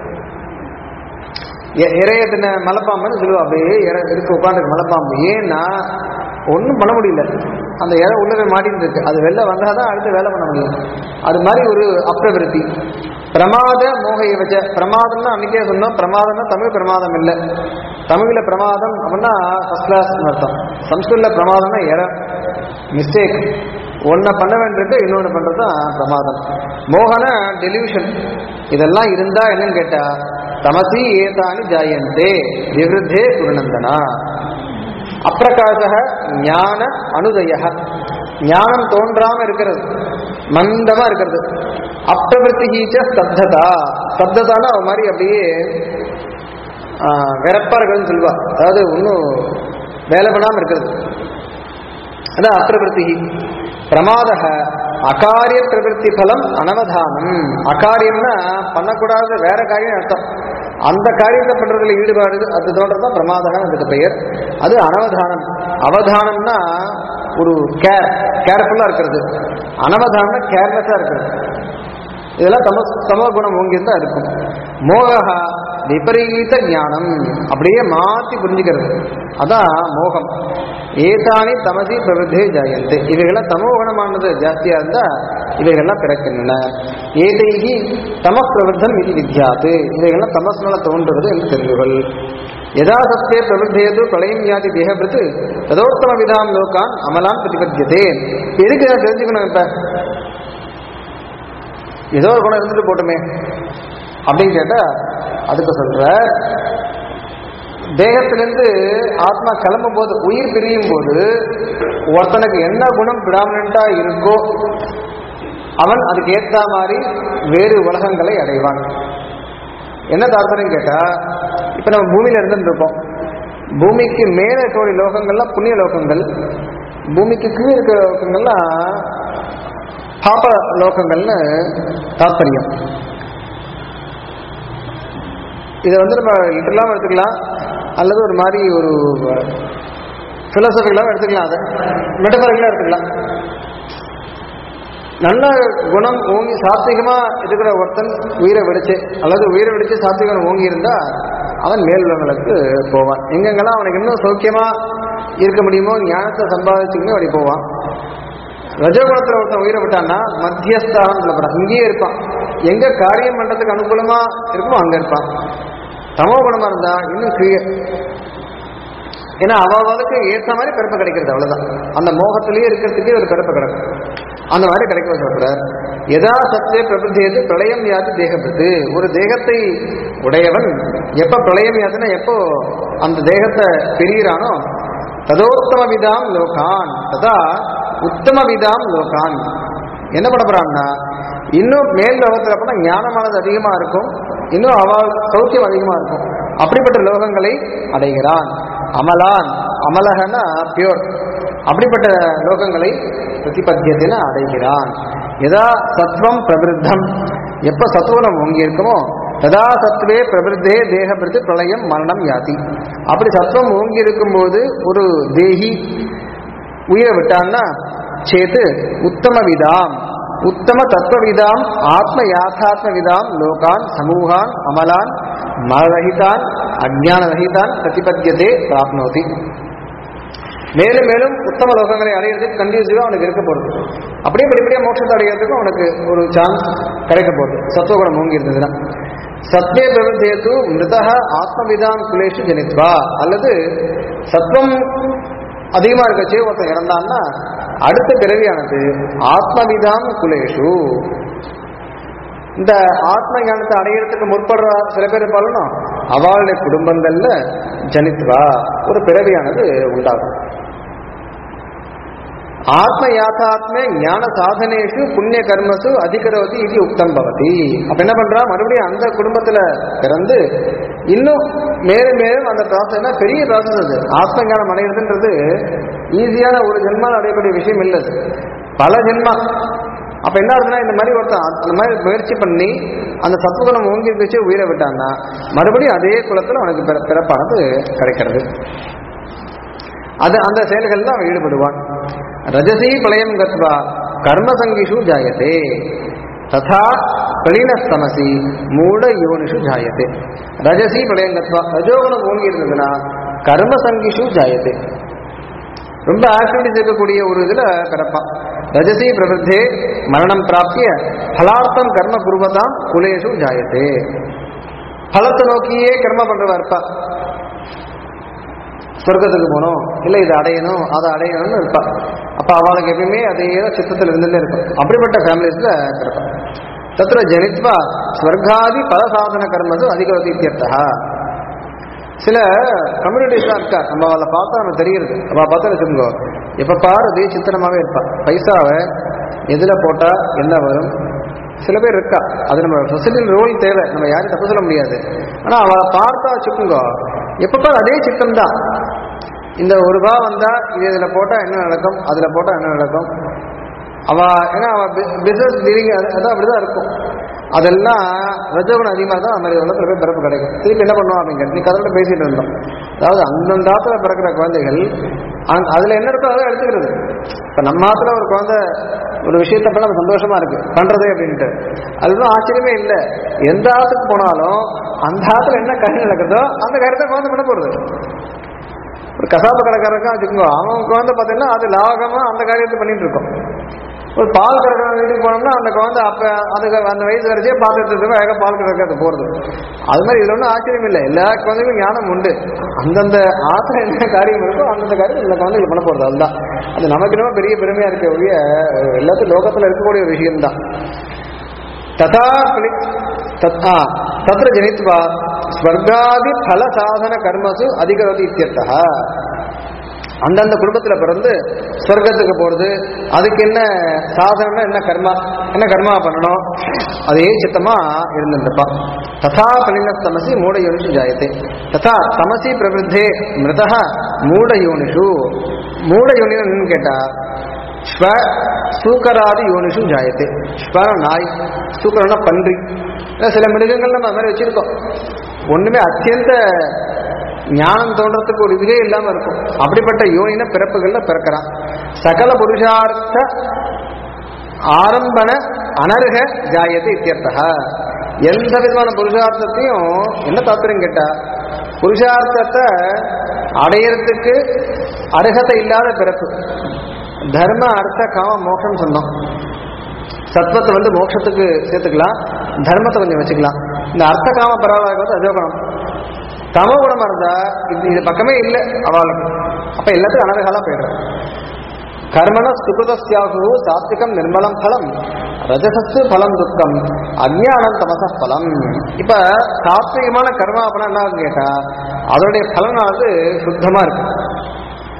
எ- இறைய தின்ன மலைப்பாம்புன்னு சொல்லுவா அப்படியே இற இருக்கு உட்காந்துருக்கு மலைப்பாம்பு ஏன்னா ஒன்றும் பண்ண முடியல அந்த இறை உள்ளவே மாட்டிட்டு இருக்கு அது வெளில வந்தால் தான் அடுத்து வேலை பண்ண முடியும் அது மாதிரி ஒரு அப்பிரவிருத்தி பிரமாத மோக இவச்ச பிரமாதம்னா அன்னைக்கே சொன்னோம் பிரமாதம்னா தமிழ் பிரமாதம் இல்லை தமிழ்ல பிரமாதம் அப்படின்னா ஃபர்ஸ்ட் கிளாஸ் அர்த்தம் சம்ஸ்கிருத்ல பிரமாதம்னா இறை மிஸ்டேக் ஒன்றை பண்ண வேண்டியிருக்கு இன்னொன்று பண்ணுறது தான் பிரமாதம் மோகன டெலிவிஷன் இதெல்லாம் இருந்தா என்னன்னு கேட்டா தமசி ஏதானி ஜாயந்தே விவருத்தே குருநந்தனா அப்பிரகாச ஞான அனுதய ஞானம் தோன்றாம இருக்கிறது மந்தமா இருக்கிறது அப்பிரவருத்திகீச்ச ஸ்தப்ததா ஸ்தப்ததானா ஒரு மாதிரி அப்படியே ஆஹ், வெறப்பா இருக்கிறதுன்னு சொல்லுவா அதாவது ஒன்றும் வேலை பண்ணாம இருக்கிறது அதான் அப்பிரவருத்தி பிரமாத அகாரிய பிரவருத்தி பலம் அனவதானம் அகாரியம்னா பண்ணக்கூடாத வேற காரியம் அர்த்தம் அந்த காரியத்தை பண்றதுல ஈடுபாடு அது தோன்றதுதான் பிரமாதகம் அதுக்கு பெயர் அது அனவதானம் அவதானம்னா ஒரு கேர் கேர்ஃபுல்லா இருக்கிறது அனவதானம்னா கேர்லெஸ்ஸா இருக்கிறது இதெல்லாம் தம தமோ குணம் ஓங்கியிருந்தா இருக்கும் மோகா விபரீத ஞானம் அப்படியே மாத்தி புரிஞ்சுக்கிறது அதான் மோகம் ஏதானி தமசி பிரவருத்தே ஜாயந்தே இவைகள்லாம் தமோ குணமானது ஜாஸ்தியா இருந்தா இவைகள்லாம் பிறக்கின்றன ஏதைகி தம பிரவருத்தம் இது வித்யாத்து இவைகள்லாம் தமஸ்னால தோன்றுவது என்று தெரிந்துகொள் யதா சத்தே பிரவருத்தேது பிரளயம் யாதி தேகபிருத்து ததோத்தம விதாம் லோகான் அமலான் பிரதிபத்தியதே எதுக்கு நான் தெரிஞ்சுக்கணும் இப்ப ஏதோ ஒரு குணம் இருந்துட்டு போட்டுமே அப்படின்னு கேட்டா அதுக்கு சொல்ற தேகத்திலிருந்து ஆத்மா கிளம்பும் போது உயிர் பிரியும் போது ஒருத்தனுக்கு என்ன குணம் பிடாமினா இருக்கோ அவன் அதுக்கு ஏத்த மாதிரி வேறு உலகங்களை அடைவான் என்ன தாற்பயம் கேட்டா இப்ப நம்ம பூமியில இருந்துட்டு இருக்கோம் பூமிக்கு மேல இருக்கக்கூடிய லோகங்கள்லாம் புண்ணிய லோகங்கள் பூமிக்கு கீழே இருக்கிற லோகங்கள்லாம் பாப லோகங்கள்னு தாத்பரியம் இதை வந்து நம்ம லிட்டரலாகவும் எடுத்துக்கலாம் அல்லது ஒரு மாதிரி ஒரு ஃபிலோசபிக்கலாகவும் எடுத்துக்கலாம் அதை மெட்டபரிக்கலாக எடுத்துக்கலாம் நல்ல குணம் ஓங்கி சாத்விகமா இருக்கிற ஒருத்தன் உயிரை வெடிச்சு அல்லது உயிரை வெடிச்சு சாத்விகம் ஓங்கி இருந்தா அவன் மேல்வங்களுக்கு போவான் எங்கெங்கெல்லாம் அவனுக்கு இன்னும் சௌக்கியமா இருக்க முடியுமோ ஞானத்தை சம்பாதிச்சுக்கணும் அப்படி போவான் ரஜகுணத்துல ஒருத்தன் உயிரை விட்டான்னா மத்தியஸ்தானம் சொல்லப்படான் இங்கேயே இருப்பான் எங்க காரியம் பண்றதுக்கு அனுகூலமா இருக்குமோ அங்க இருப்பான் தமோ குணமா இருந்தா இன்னும் கீழே ஏன்னா அவளுக்கு ஏற்ற மாதிரி பிறப்பு கிடைக்கிறது அவ்வளவுதான் அந்த மோகத்திலேயே இருக்கிறதுக்கே ஒரு பிறப்பு கிடைக்கும் அந்த மாதிரி கிடைக்க சொல்றார் எதா சத்தே பிரபுத்தேது பிரளயம் யாது தேகப்பட்டு ஒரு தேகத்தை உடையவன் எப்ப பிரளயம் யாதுன்னா எப்போ அந்த தேகத்தை பிரியிறானோ ததோத்தம விதாம் லோகான் ததா உத்தம விதாம் லோகான் என்ன பண்ண போறான்னா இன்னும் மேல் லோகத்தில் போனால் ஞானமானது அதிகமா இருக்கும் இன்னும் அவள் சௌக்கியம் அதிகமா இருக்கும் அப்படிப்பட்ட லோகங்களை அடைகிறான் அமலான் அமலகனா பியூர் அப்படிப்பட்ட லோகங்களை பிரதிபத்தியத்தின அடைகிறான் எதா சத்வம் பிரபிருத்தம் எப்ப சத்துவனம் ஓங்கி இருக்குமோ ததா சத்வே பிரபிருத்தே தேக பிரதி பிரளயம் மரணம் யாதி அப்படி சத்துவம் ஓங்கி இருக்கும்போது ஒரு தேகி உயிரை விட்டான்னா சேத்து உத்தம விதாம் உத்தம தத்துவவிதாம் ஆத்ம யாத்தாத்ம விதாம் லோகான் சமூகான் அமலான் மலரகிதான் அஜானரகிதான் பிரதிபத்தியதே பிராப்னோதி மேலும் மேலும் உத்தம லோகங்களை அடையிறதுக்கு கண்டினியூஸாக அவனுக்கு இருக்க போகிறது அப்படியே படிப்படியாக மோட்சத்தை அடையிறதுக்கும் அவனுக்கு ஒரு சான்ஸ் கிடைக்க போகுது சத்துவகுணம் மூங்கி இருந்ததுன்னா சத்வே பிரபந்தேத்து மிருதக ஆத்மவிதாம் குலேஷு ஜனித்வா அல்லது சத்வம் அதிகமாக இருக்கச்சே ஒருத்தன் இறந்தான்னா அடுத்த பிறவியானது ஆத்மவிதாம் குலேஷு இந்த ஆத்ம ஞானத்தை அடையிறதுக்கு முற்படுற சில பேர் இருப்பாலும் அவளுடைய குடும்பங்கள்ல ஜனித்வா ஒரு பிறவியானது உண்டாகும் ஆத்ம யாத்தாத்ம ஞான சாதனேஷு புண்ணிய கர்மசு அதிகரவதி இது உக்தம் பவதி அப்ப என்ன பண்றா மறுபடியும் அந்த குடும்பத்துல பிறந்து இன்னும் மேலும் மேலும் அந்த ப்ராசஸ் பெரிய ப்ராசஸ் அது ஆத்ம ஞானம் அடைகிறதுன்றது ஈஸியான ஒரு ஜென்மால் அடையக்கூடிய விஷயம் இல்லை அது பல ஜென்மா அப்ப என்ன ஆகுதுன்னா இந்த மாதிரி ஒருத்தன் அந்த மாதிரி முயற்சி பண்ணி அந்த சத்துவகுணம் ஓங்கி வச்சு உயிரை விட்டான்னா மறுபடியும் அதே குலத்துல அவனுக்கு பிற- பிறப்பானது கிடைக்கிறது அது அந்த செயல்கள்ல அவன் ஈடுபடுவான் ரஜசி பிரளயம் கத்வா கர்மசங்கிஷு ஜாயதே ததா பிரளீனஸ்தமசி மூட யோனிஷு ஜாயதே ரஜசி பிரளயம் கத்வா ரஜோகுணம் ஓங்கி இருந்ததுன்னா கர்மசங்கிஷு ஜாயதே ரொம்ப ஆக்டிவிட்டிஸ் இருக்கக்கூடிய ஒரு இதுல பிறப்பான் ரஜசி பிரபுத்தே மரணம் பிராப்பிய பலார்த்தம் கர்ம குருவதாம் குலேஷு ஜாயதே பலத்தை நோக்கியே கர்ம பண்றவா இருப்பா சொர்க்கத்துக்கு போகணும் இல்லை இதை அடையணும் அதை அடையணும்னு இருப்பா அப்ப அவளுக்கு எப்பயுமே அதே தான் சித்தத்தில் இருந்துட்டே இருக்கும் அப்படிப்பட்ட ஃபேமிலிஸ்ல பிறப்பா தத்துல ஜனித்வா ஸ்வர்காதி பல சாதன கர்மது அதிகவதி இத்தியர்த்தா சில கம்யூனிட்டிஸ்லாம் இருக்கா நம்ம அவளை பார்த்தா நம்ம தெரியுது அவள் பார்த்தா வச்சுக்கோ எப்போ பாரு அதே சித்திரமாவே இருப்பா பைசாவை எதில் போட்டா என்ன வரும் சில பேர் இருக்கா அது நம்ம சொசைட்டியில் ரோல் தேவை நம்ம யாரும் தப்பு சொல்ல முடியாது ஆனால் அவளை பார்த்தா வச்சுக்கோங்க எப்போ பாரு அதே சித்தம் தான் இந்த ஒரு ரூபா வந்தா இது இதில் போட்டால் என்ன நடக்கும் அதில் போட்டால் என்ன நடக்கும் அவ ஏன்னா அவ பிசினஸ் டீலிங் அதான் அப்படிதான் இருக்கும் அதெல்லாம் ரஜகுணம் அதிகமாக தான் அந்த மாதிரி உலகத்தில் போய் பிறப்பு கிடைக்கும் திருப்பி என்ன பண்ணுவோம் அப்படிங்க நீ கதோட பேசிட்டு இருந்தோம் அதாவது அந்தந்த ஆத்துல பிறக்கிற குழந்தைகள் அங்க- அதுல என்ன இருக்கோ அதை எடுத்துக்கிறது இப்ப நம்ம ஆத்துல ஒரு குழந்தை ஒரு விஷயத்த பண்ண நம்ம சந்தோஷமா இருக்கு பண்றதே அப்படின்ட்டு அதுதான் ஆச்சரியமே இல்லை எந்த ஆத்துக்கு போனாலும் அந்த ஆத்துல என்ன காரியம் நடக்குதோ அந்த காரியத்தை குழந்தை பண்ண போறது ஒரு கசாப்பு கடைக்காரருக்கா வச்சுக்கோங்க அவன் குழந்தை பார்த்தீங்கன்னா அது லாகமா அந்த காரியத்தை பண்ணிட்டு இருக்கோம் ஒரு பால் கறக்கிற வீட்டுக்கு போனோம்னா அந்த குழந்தை அப்ப அதுக்கு அந்த வயசு வரைச்சே பால் எடுத்துட்டு வேக பால் கறக்கிறது போறது அது மாதிரி இதுல ஒன்றும் ஆச்சரியம் இல்லை எல்லா குழந்தைகளும் ஞானம் உண்டு அந்தந்த ஆத்திர என்ன காரியம் இருக்கோ அந்தந்த காரியம் இந்த குழந்தைகள் பண்ண போறது அதுதான் அது நமக்கு என்னமோ பெரிய பெருமையா இருக்க ஒழிய எல்லாத்தையும் லோகத்துல இருக்கக்கூடிய ஒரு விஷயம்தான் ததா பலி- தத்- ஆ, தத்ர ஜனித்வா ஸ்வர்காதி பல சாதன கர்மசு அதிகவதி இத்தியர்த்தா அந்தந்த குடும்பத்துல பிறந்து சொர்க்கத்துக்கு போறது அதுக்கு என்ன சாதனம்னா என்ன கர்மா என்ன கர்மா பண்ணணும் அதே சித்தமா இருந்துருப்பா ததா பலின தமசி மூட யோனிஷு ஜாயத்தே ததா தமசி பிரவருத்தே மிருதா மூட யோனிஷு மூட யோனின்னு கேட்டா ஸ்வ சூக்கராதி யோனிஷு ஜாயத்தே ஸ்வர நாய் சூக்கரம்னா பன்றி ஏன்னா சில மிருகங்கள் நம்ம அது மாதிரி வச்சிருக்கோம் ஒண்ணுமே அத்தியந்த ஞானம் தோன்றதுக்கு ஒரு இதுவே இல்லாம இருக்கும் அப்படிப்பட்ட யோனின பிறப்புகள்ல பிறக்கிறான் சகல புருஷார்த்த ஆரம்பன அனர்ஹ ஜாயத்தை இத்தியர்த்தா எந்த விதமான புருஷார்த்தத்தையும் என்ன தாத்திரம் கேட்டா புருஷார்த்தத்தை அடையறதுக்கு அருகதை இல்லாத பிறப்பு தர்ம அர்த்த காம மோட்சம் சொன்னோம் சத்வத்தை வந்து மோட்சத்துக்கு சேர்த்துக்கலாம் தர்மத்தை கொஞ்சம் வச்சுக்கலாம் இந்த அர்த்த காம பரவாயில்ல வந்து அஜோகுணம் தமோ குணமா இருந்தா இது இது பக்கமே இல்லை அவளுக்கு அப்ப எல்லாத்துக்கும் அனர்காலா போயிடுறேன் கர்மண சுகிருதஸ்யாகு சாத்விகம் நிர்மலம் பலம் ரஜசஸ்து பலம் துக்கம் அஜ்ஞானம் தமச பலம் இப்ப சாத்விகமான கர்மா அப்படின்னா என்ன ஆகும்னு கேட்டா அதோடைய பலனானது சுத்தமா இருக்கு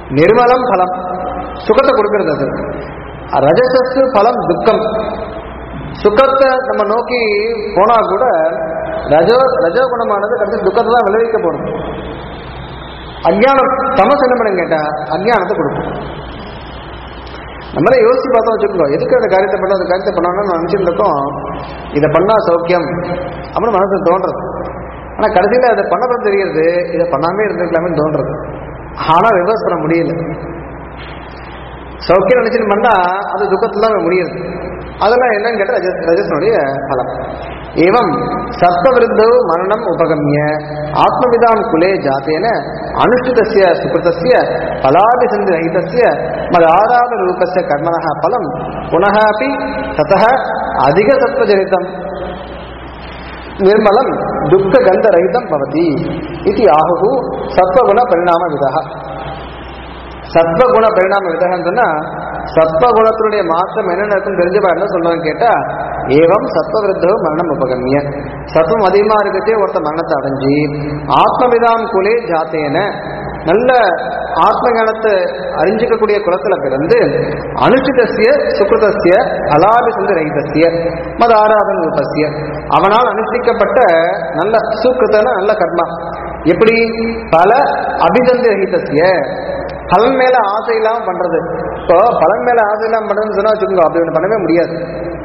நிர்மலம் பலம் சுகத்தை கொடுக்கிறது அது ரஜசஸ் பலம் துக்கம் சுகத்தை நம்ம நோக்கி போனா கூட ரஜோ ரஜோகுணமானது கடைசி துக்கத்தை தான் விளைவிக்க போறது அஜ்ஞானம் தமஸ் என்ன பண்ணுங்க கேட்டா அஜ்ஞானத்தை கொடுக்கும் நம்மளே யோசிச்சு பார்த்தோம் வச்சுக்கோ எதுக்கு அந்த காரியத்தை பண்ண அந்த காரியத்தை பண்ணணும்னு நினைச்சிட்டு இருக்கோம் இதை பண்ணா சௌக்கியம் அப்படின்னு மனசுல தோன்றது ஆனா கடைசியில அதை பண்ணப்பட தெரியறது இதை பண்ணாமே இருந்திருக்கலாமே தோன்றது ஆனா ரிவர்ஸ் பண்ண முடியல சௌக்கியம் நினைச்சிட்டு பண்ணா அது துக்கத்துல தான் முடியுது அதெல்லாம் என்னன்னு கேட்டா ரஜஸ் ரஜசனுடைய பலம் ஏவம் சர்ப்ப விருத்தோ மரணம் உபகமிய ஆத்மவிதாம் குலே ஜாத்தேன அனுஷ்டிதஸ்ய சுகிருதஸ்ய பலாபிசந்தி ரஹிதஸ்ய மது ஆராத ரூபஸ்ய கர்மணः பலம் புனः अपि ततः அதிக சத்வஜனிதம் நிர்மலம் துக்க கந்த ரஹிதம் பவதி இது ஆஹு சத்வகுண பரிணாம விதா சத்வகுண பரிணாம விதகன்னு சொன்னா சத்வகுணத்தினுடைய மாற்றம் என்னென்ன இருக்கும் தெரிஞ்சப்பா என்ன சொல்லுவாங்க கேட்டா ஏவம் சத்வ விருத்தோ மரணம் உபகமிய சத்வம் அதிகமா இருக்கச்சே ஒருத்த மரணத்தை அடைஞ்சு ஆத்மவிதாம் குலே ஜாத்தேன நல்ல ஆத்ம ஞானத்தை அறிஞ்சிக்கக்கூடிய குலத்துல பிறந்து அனுஷ்டிதஸ்ய சுகிருதஸ்ய பலாபிசந்து ரஹிதஸ்ய மத ஆராதன ரூபஸ்ய அவனால் அனுஷ்டிக்கப்பட்ட நல்ல சுக்கிருத்தன நல்ல கர்மா எப்படி பல அபிசந்தி ரஹிதஸ்ய பலன் மேல ஆசை இல்லாம பண்றது இப்போ பலன் மேல ஆசை இல்லாம பண்றதுன்னு சொன்னா வச்சுக்கோங்க அப்படி ஒண்ணு பண்ணவே முடியாது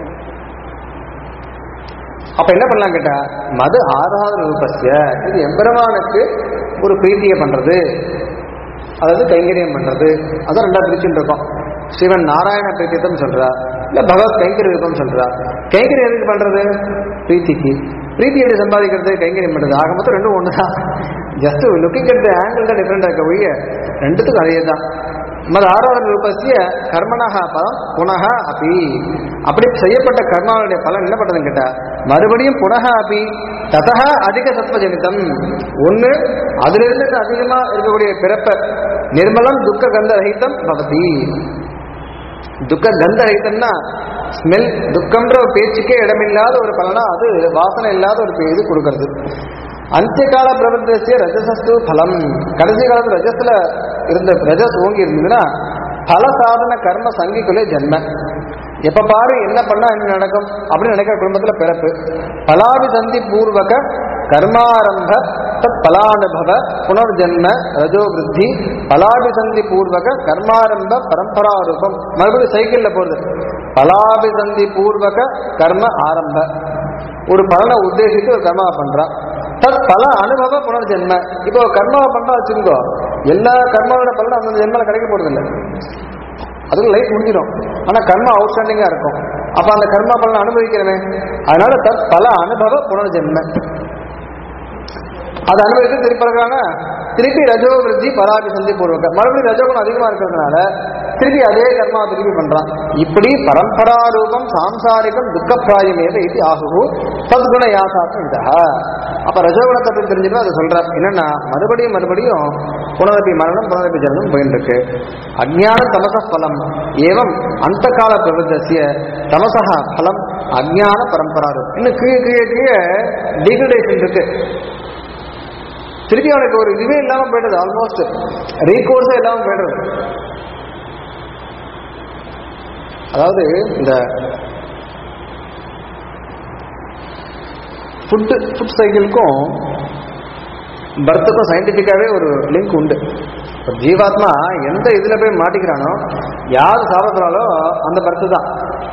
அப்ப என்ன பண்ணலாம் கேட்டா மது ஆராதன ரூபஸ்ய இது எம்பெருமானுக்கு ஒரு பிரீத்தியை பண்றது அதாவது கைங்கரியம் பண்றது அதான் ரெண்டா பிரிச்சுட்டு இருக்கோம் சிவன் நாராயண பிரீத்தியம் சொல்றா இல்ல பகவத் கைங்கரிய ரூபம் சொல்றா கைங்கரியம் எதுக்கு பண்றது பிரீத்திக்கு பிரீத்தி எப்படி சம்பாதிக்கிறது கைங்கரியம் பண்றது ஆக மொத்தம் ரெண்டும் ஒண்ணுதான் ஜஸ்ட் லுக்கிங் அட் ஆங்கிள் தான் டிஃபரெண்டா இருக்க ஒழிய ரெண்டுத்துக்கும் அதே தான் மது ஆராதன ரூபஸ்ய கர்மணக பலம் புனக அபி அப்படி செய்யப்பட்ட கர்மாவுடைய பலன் என்ன பண்றதுன்னு கேட்டா மறுபடியும் புனக அபி ததக அதிக சத்வஜனிதம் ஒண்ணு அதுல இருந்து அதிகமா இருக்கக்கூடிய பிறப்ப நிர்மலம் துக்க கந்த ரஹிதம் பவதி துக்க கந்த ரஹிதம்னா ஸ்மெல் துக்கம்ன்ற ஒரு பேச்சுக்கே இடமில்லாத ஒரு பலனா அது வாசனை இல்லாத ஒரு இது கொடுக்கறது அந்திய கால பிரபந்தசிய ரஜசஸ்து பலம் கடைசி காலத்துல ரஜஸ்ல இருந்த ரஜஸ் ஓங்கி இருந்ததுன்னா பல சாதன கர்ம சங்கிக்குள்ளே ஜென்ம எப்ப பாரு என்ன பண்ணா என்ன நடக்கும் அப்படின்னு நினைக்கிற குடும்பத்துல பிறப்பு பலாபிசந்தி பூர்வக கர்மாரம்ப தத் பலானுபவ புனர்ஜன்ம ரஜோ விருத்தி பலாபிசந்தி பூர்வக கர்மாரம்ப பரம்பரா ரூபம் மறுபடியும் சைக்கிள்ல போறது பலாபிசந்தி பூர்வக கர்ம ஆரம்ப ஒரு பலனை உத்தேசித்து ஒரு கர்மா பண்றான் தத் பல அனுபவ புனர்ஜென்ம இப்போ கர்மாவை பண்றா வச்சுக்கோ எல்லா கர்மாவோட பலனும் அந்த ஜென்மல கிடைக்க போறது இல்லை அதுக்கு லைஃப் முடிஞ்சிடும் ஆனா கர்மா அவுட்ஸ்டாண்டிங்கா இருக்கும் அப்ப அந்த கர்மா பலனை அனுபவிக்கிறமே அதனால தத் பல அனுபவ புனர்ஜென்ம அதை அனுபவித்து திருப்பி பிறகுறாங்க திருப்பி ரஜோ விருத்தி பராபி சந்தி பூர்வக மறுபடியும் ரஜோகுணம் அதிகமா இருக்கிறதுனால திருப்பி அதே கர்மா திருப்பி பண்றான் இப்படி பரம்பரா ரூபம் சாம்சாரிகம் துக்கப்பிராயம் ஏத இது ஆகு சத்குண யாசாத்தம் இதா அப்ப ரஜோகுணத்தை பற்றி தெரிஞ்சுட்டு அதை சொல்ற என்னன்னா மறுபடியும் மறுபடியும் புனரப்பி மரணம் புனரப்பி ஜனனம் போயிட்டு இருக்கு அஜ்ஞான தமச பலம் ஏவம் அந்த கால பிரபுத்தசிய தமசா பலம் அஜ்ஞான பரம்பரா ரூபம் இன்னும் கீழே கீழே கீழே டிகிரடேஷன் இருக்கு திருப்பி அவனுக்கு ஒரு இதுவே இல்லாம போயிடுது ஆல்மோஸ்ட் ரீகோர்ஸே இல்லாம போயிடுறது அதாவது இந்த ஃபுட்டு ஃபுட் சைக்கிளுக்கும் பர்த்துக்கும் சயின்டிஃபிக்காவே ஒரு லிங்க் உண்டு இப்போ ஜீவாத்மா எந்த இதுல போய் மாட்டிக்கிறானோ யார் சாப்பிட்றாலோ அந்த பர்த்து தான்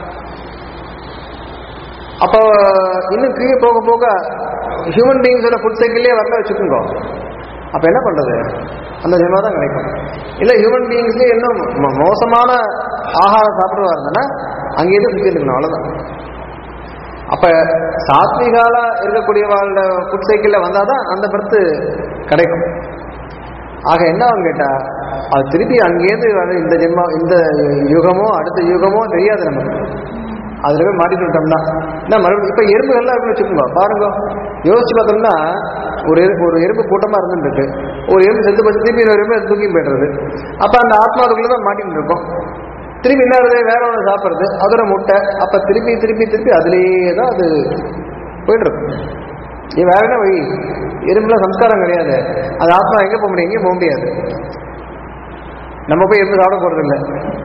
அப்போ இன்னும் கீழே போக போக ஹியூமன் பீயிங்ஸோட ஃபுட் சைக்கிள்லேயே வரல வச்சுக்கோங்க அப்போ என்ன பண்ணுறது அந்த ஜென்மா தான் கிடைக்கும் இல்லை ஹியூமன் பீயிங்ஸ்லேயே இன்னும் மோ- மோசமான ஆகாரம் சாப்பிடுவா இருந்தனா அங்கேயே சுற்றி இருக்கணும் அவ்வளோதான் அப்போ சாத்விகால இருக்கக்கூடியவாளோட ஃபுட் சைக்கிளில் வந்தால் தான் அந்த பர்த்து கிடைக்கும் ஆக என்ன அவங்க கேட்டா அது திருப்பி அங்கேருந்து வர இந்த ஜென்மா இந்த யுகமோ அடுத்த யுகமோ தெரியாது நமக்கு அதுல போய் மாட்டிட்டு விட்டோம்னா என்ன மறுபடியும் இப்ப எறும்புகள்லாம் இருக்குன்னு வச்சுக்கோங்க பாருங்க யோசிச்சு பார்த்தோம்னா ஒரு எறு- ஒரு எறும்பு கூட்டமா இருந்துட்டு இருக்கு ஒரு எறும்பு செத்து போச்சு திருப்பி இன்னொரு எறும்பு தூக்கி போயிடுறது அப்ப அந்த ஆத்மாவுக்குள்ள தான் மாட்டிட்டு இருக்கோம் திருப்பி என்ன ஆகுது வேற ஒன்று சாப்பிட்றது அதோட முட்டை அப்ப திருப்பி திருப்பி திருப்பி அதுலேயே தான் அது போயிட்டு இருக்கும் இது வேற என்ன வழி எறும்புல சம்ஸ்காரம் கிடையாது அது ஆத்மா எங்க போக முடியும் எங்கேயும் போக முடியாது நம்ம போய் இருந்து சாப்பிட போறது இல்லை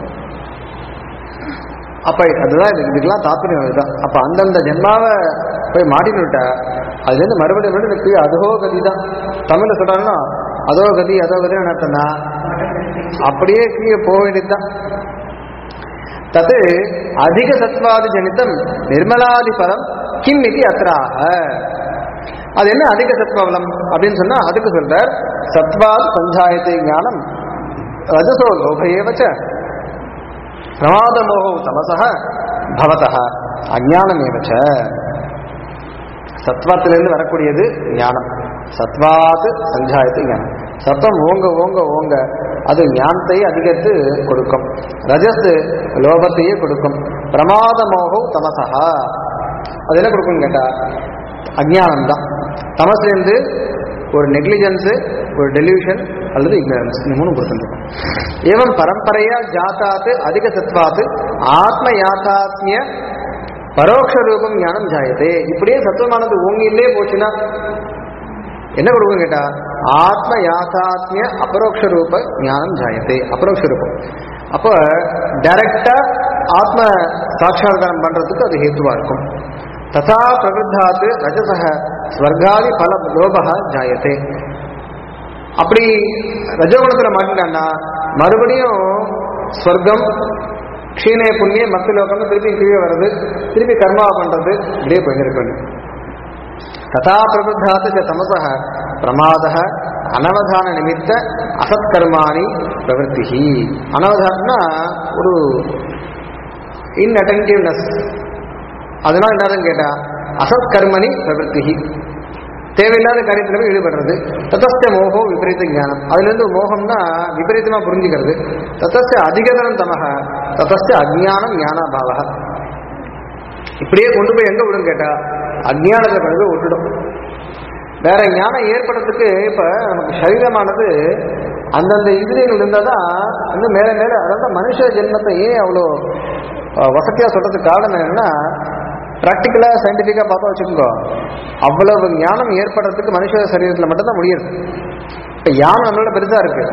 அப்ப அதுதான் இது இதுக்கெல்லாம் தாத்பரியம் அதுதான் அப்ப அந்தந்த ஜென்மாவை போய் மாட்டின்னு விட்டா அதுலேருந்து மறுபடியும் மறுபடியும் எனக்கு அதோ கதி தான் தமிழ்ல சொல்றாங்கன்னா அதோ கதி அதோ கதி என்ன அப்படியே கீழே போக வேண்டியதுதான் தது அதிக சத்வாதி ஜனிதம் நிர்மலாதி பலம் கிம் இது அத்ராக அது என்ன அதிக சத்வபலம் அப்படின்னு சொன்னா அதுக்கு சொல்றார் சத்வாத் சஞ்சாயத்தை ஞானம் ரஜசோ லோபேவச்ச பிரமாதமோகோ தமசக பவதः அஜானமேவச்ச சத்வத்திலிருந்து வரக்கூடியது ஞானம் சத்வாத் சஞ்சாயத்தை ஞானம் சத்தம் ஓங்க ஓங்க ஓங்க அது ஞானத்தை அதிகரித்து கொடுக்கும் ரஜஸ் லோபத்தையே கொடுக்கும் பிரமாத மோகம் தமசகா அது என்ன கொடுக்கும் கேட்டா அஜானம் தான் தமசுலேருந்து ஒரு நெக்லிஜென்ஸு ஒரு டெலியூஷன் அல்லது இக்னரன்ஸ் இந்த மூணு கொடுத்துருக்கும் ஏவம் பரம்பரையா ஜாத்தாத்து அதிக சத்வாத்து ஆத்ம யாத்தாத்மிய பரோட்ச ரூபம் ஞானம் ஜாயதே இப்படியே சத்துவமானது ஓங்கிலே போச்சுன்னா என்ன கொடுக்கும் கேட்டா ஆத்ம யாத்தாத்மிய அபரோக்ஷ ரூப ஞானம் ஜாயத்தே அபரோக்ஷ ரூபம் அப்போ டைரக்டா ஆத்ம சாட்சாத்காரம் பண்றதுக்கு அது ஹேத்துவா இருக்கும் ததா பிரவருத்தாத்து ரஜசக ஸ்வர்காதி பல லோபக ஜாயத்தே அப்படி ரஜோகுணத்துல மாட்டினான்னா மறுபடியும் ஸ்வர்க்கம் க்ஷீணே புண்ணிய மத்த லோகம்னு திருப்பி கீழே வருது திருப்பி கர்மாவை பண்றது இப்படியே போயிட்டு இருக்கு ததா பிரபுத்தாத் ச தமசः பிரமாதः அனவதான நிமித்த அசத்கர்மாணி பிரவருத்தி அனவதானம்னா ஒரு இன்அட்டென்டிவ்னஸ் அதனால என்னதுன்னு கேட்டா அசத்கர்மணி பிரவருத்தி தேவையில்லாத காரியத்தில் போய் ஈடுபடுறது தத்தஸ்த மோகோ விபரீத ஞானம் அதுல இருந்து மோகம்னா விபரீதமா புரிஞ்சுக்கிறது தத்தஸ்த அதிகதரம் தமக தத்தஸ்த அஜ்ஞானம் ஞானாபாவக இப்படியே கொண்டு போய் எங்க விடும் கேட்டா அஜ்ஞானத்தை கொண்டு போய் விட்டுடும் வேற ஞானம் ஏற்படுறதுக்கு இப்ப நமக்கு சரீரமானது அந்தந்த இந்திரியங்கள் இருந்தால் தான் இன்னும் மேலே மேலே அதாவது மனுஷ ஜென்மத்தை ஏன் அவ்வளோ அஹ், வசதியா சொல்றதுக்கு காரணம் என்னன்னா ப்ராக்டிக்கலா சயின்டிஃபிக்கா பார்த்தா வச்சுக்கோங்க அவ்வளவு ஞானம் ஏற்படுறதுக்கு மனுஷ சரீரத்தில் மட்டும்தான் முடியுது இப்ப யானம் நம்மளோட பெருசா இருக்கு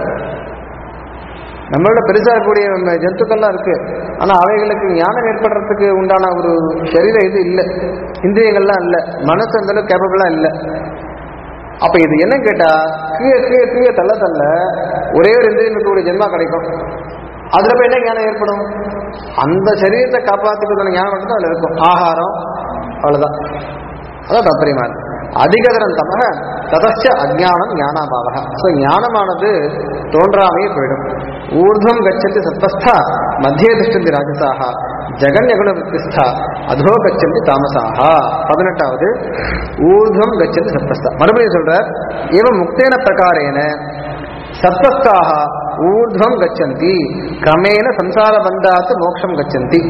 நம்மளோட பெருசா இருக்கக்கூடிய நம்ம ஜந்துக்கள்லாம் இருக்கு ஆனா அவைகளுக்கு ஞானம் ஏற்படுறதுக்கு உண்டான ஒரு சரீர இது இல்லை இந்திரியங்கள்லாம் இல்லை மனசு அந்த அளவுக்கு கேப்பபிளா இல்லை அப்ப இது என்ன கேட்டா கீழே கீழே கீழே தள்ள தள்ள ஒரே ஒரு இந்திரியம் இருக்கக்கூடிய ஜென்மா கிடைக்கும் அதுல போய் என்ன ஞானம் ஏற்படும் அந்த சரீரத்தை காப்பாற்றிக்கிறதுன ஞானம் மட்டும் தான் அதுல இருக்கும் ஆகாரம் அவ்வளவுதான் அதான் தாற்பயமா இருக்கு அதிகதரம் தமக ததச்ச அஜானம் ஞானாபாவக ஸோ ஞானமானது தோன்றாமையே போயிடும் ஊர்துவம் கச்சந்தி சத்வஸ்தா மத்தியே திஷ்டந்தி ராஜசாக ஜெகன்யகுண வித்திஸ்தா அதோ கச்சந்தி தாமசாக பதினெட்டாவது ஊர்துவம் கச்சந்தி சத்வஸ்தா மறுபடியும் சொல்றார் ஏவம் முக்தேன பிரகாரேன சத்வஸ்தாக ஊர்துவம் கச்சந்தி கிரமேண சம்சார பந்தாத்து மோட்சம் கச்சந்தி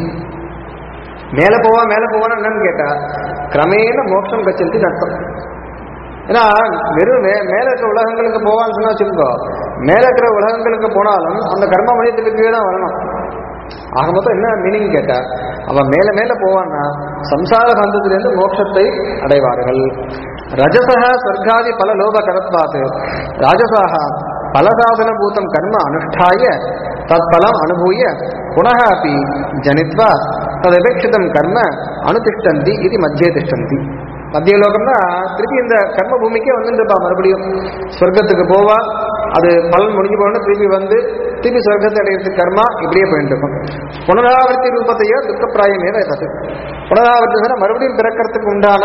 மேல போவா மேல போவான்னு என்னன்னு கேட்டா கிரமேண மோட்சம் கச்சந்தி அர்த்தம் ஏன்னா வெறும் மே மேல இருக்கிற உலகங்களுக்கு போவான்னு சொன்னா வச்சுக்கோ மேல இருக்கிற உலகங்களுக்கு போனாலும் அந்த கர்ம மனிதத்துக்கு கீழே தான் வரணும் ஆக மொத்தம் என்ன மீனிங் கேட்டா அவன் மேல மேல போவான்னா சம்சார பந்தத்திலிருந்து மோட்சத்தை அடைவார்கள் ரஜசக ஸ்வர்காதி பல லோப கரத்வாத் ராஜசாக பலசாதன பூதம் கர்ம அனுஷ்டாய தத்பலம் அனுபூய புனः अपि ஜனித்வா ததபேட்சிதம் கர்ம அனுதிஷ்டந்தி இது மத்தியே திஷ்டந்தி மத்திய லோகம்னா திருப்பி இந்த கர்ம பூமிக்கே வந்துருப்பா மறுபடியும் சொர்க்கத்துக்கு போவா அது பலன் முடிஞ்சு போகணும் திருப்பி வந்து திருப்பி சொர்க்கத்தை அடையிறதுக்கு கர்மா இப்படியே போயிட்டு இருக்கும் புனராவர்த்தி ரூபத்தையோ துக்கப்பிராயமே தது புனராவர்த்தி சொன்னா மறுபடியும் பிறக்கிறதுக்கு உண்டான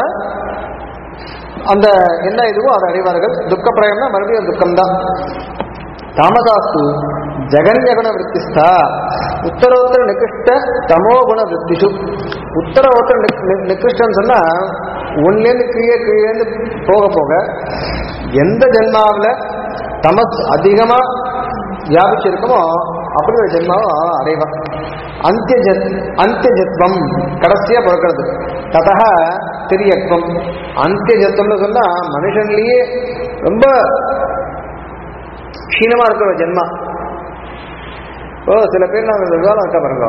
அந்த என்ன இதுவோ அதை அடைவார்கள் துக்கப்பிராயம்னா மறுபடியும் துக்கம்தான் தாமதாஸ்து ஜெகன்யகுண விற்பிஸ்தா உத்தரோத்தர நிகிருஷ்ட தமோ குண விற்பிஷு உத்தரோத்தர நிக்- நிக்- நிகிருஷ்டன்னு சொன்னா ஒன்லேருந்து கீழே கீழேந்து போக போக எந்த ஜென்மாவில் தமஸ் அதிகமா வியாபிச்சிருக்குமோ அப்படி ஒரு ஜென்மாவை அடைவான் அந்தியஜத் அந்தியஜத்வம் கடைசியா பிறக்கிறது ததா திரியத்வம் அந்தியஜத்வம்னு சொன்னா மனுஷன்லயே ரொம்ப க்ஷீணமா இருக்கிற ஒரு ஜென்மா ஓ சில பேர் நாங்கள் விவாதம் இருக்கா பாருங்க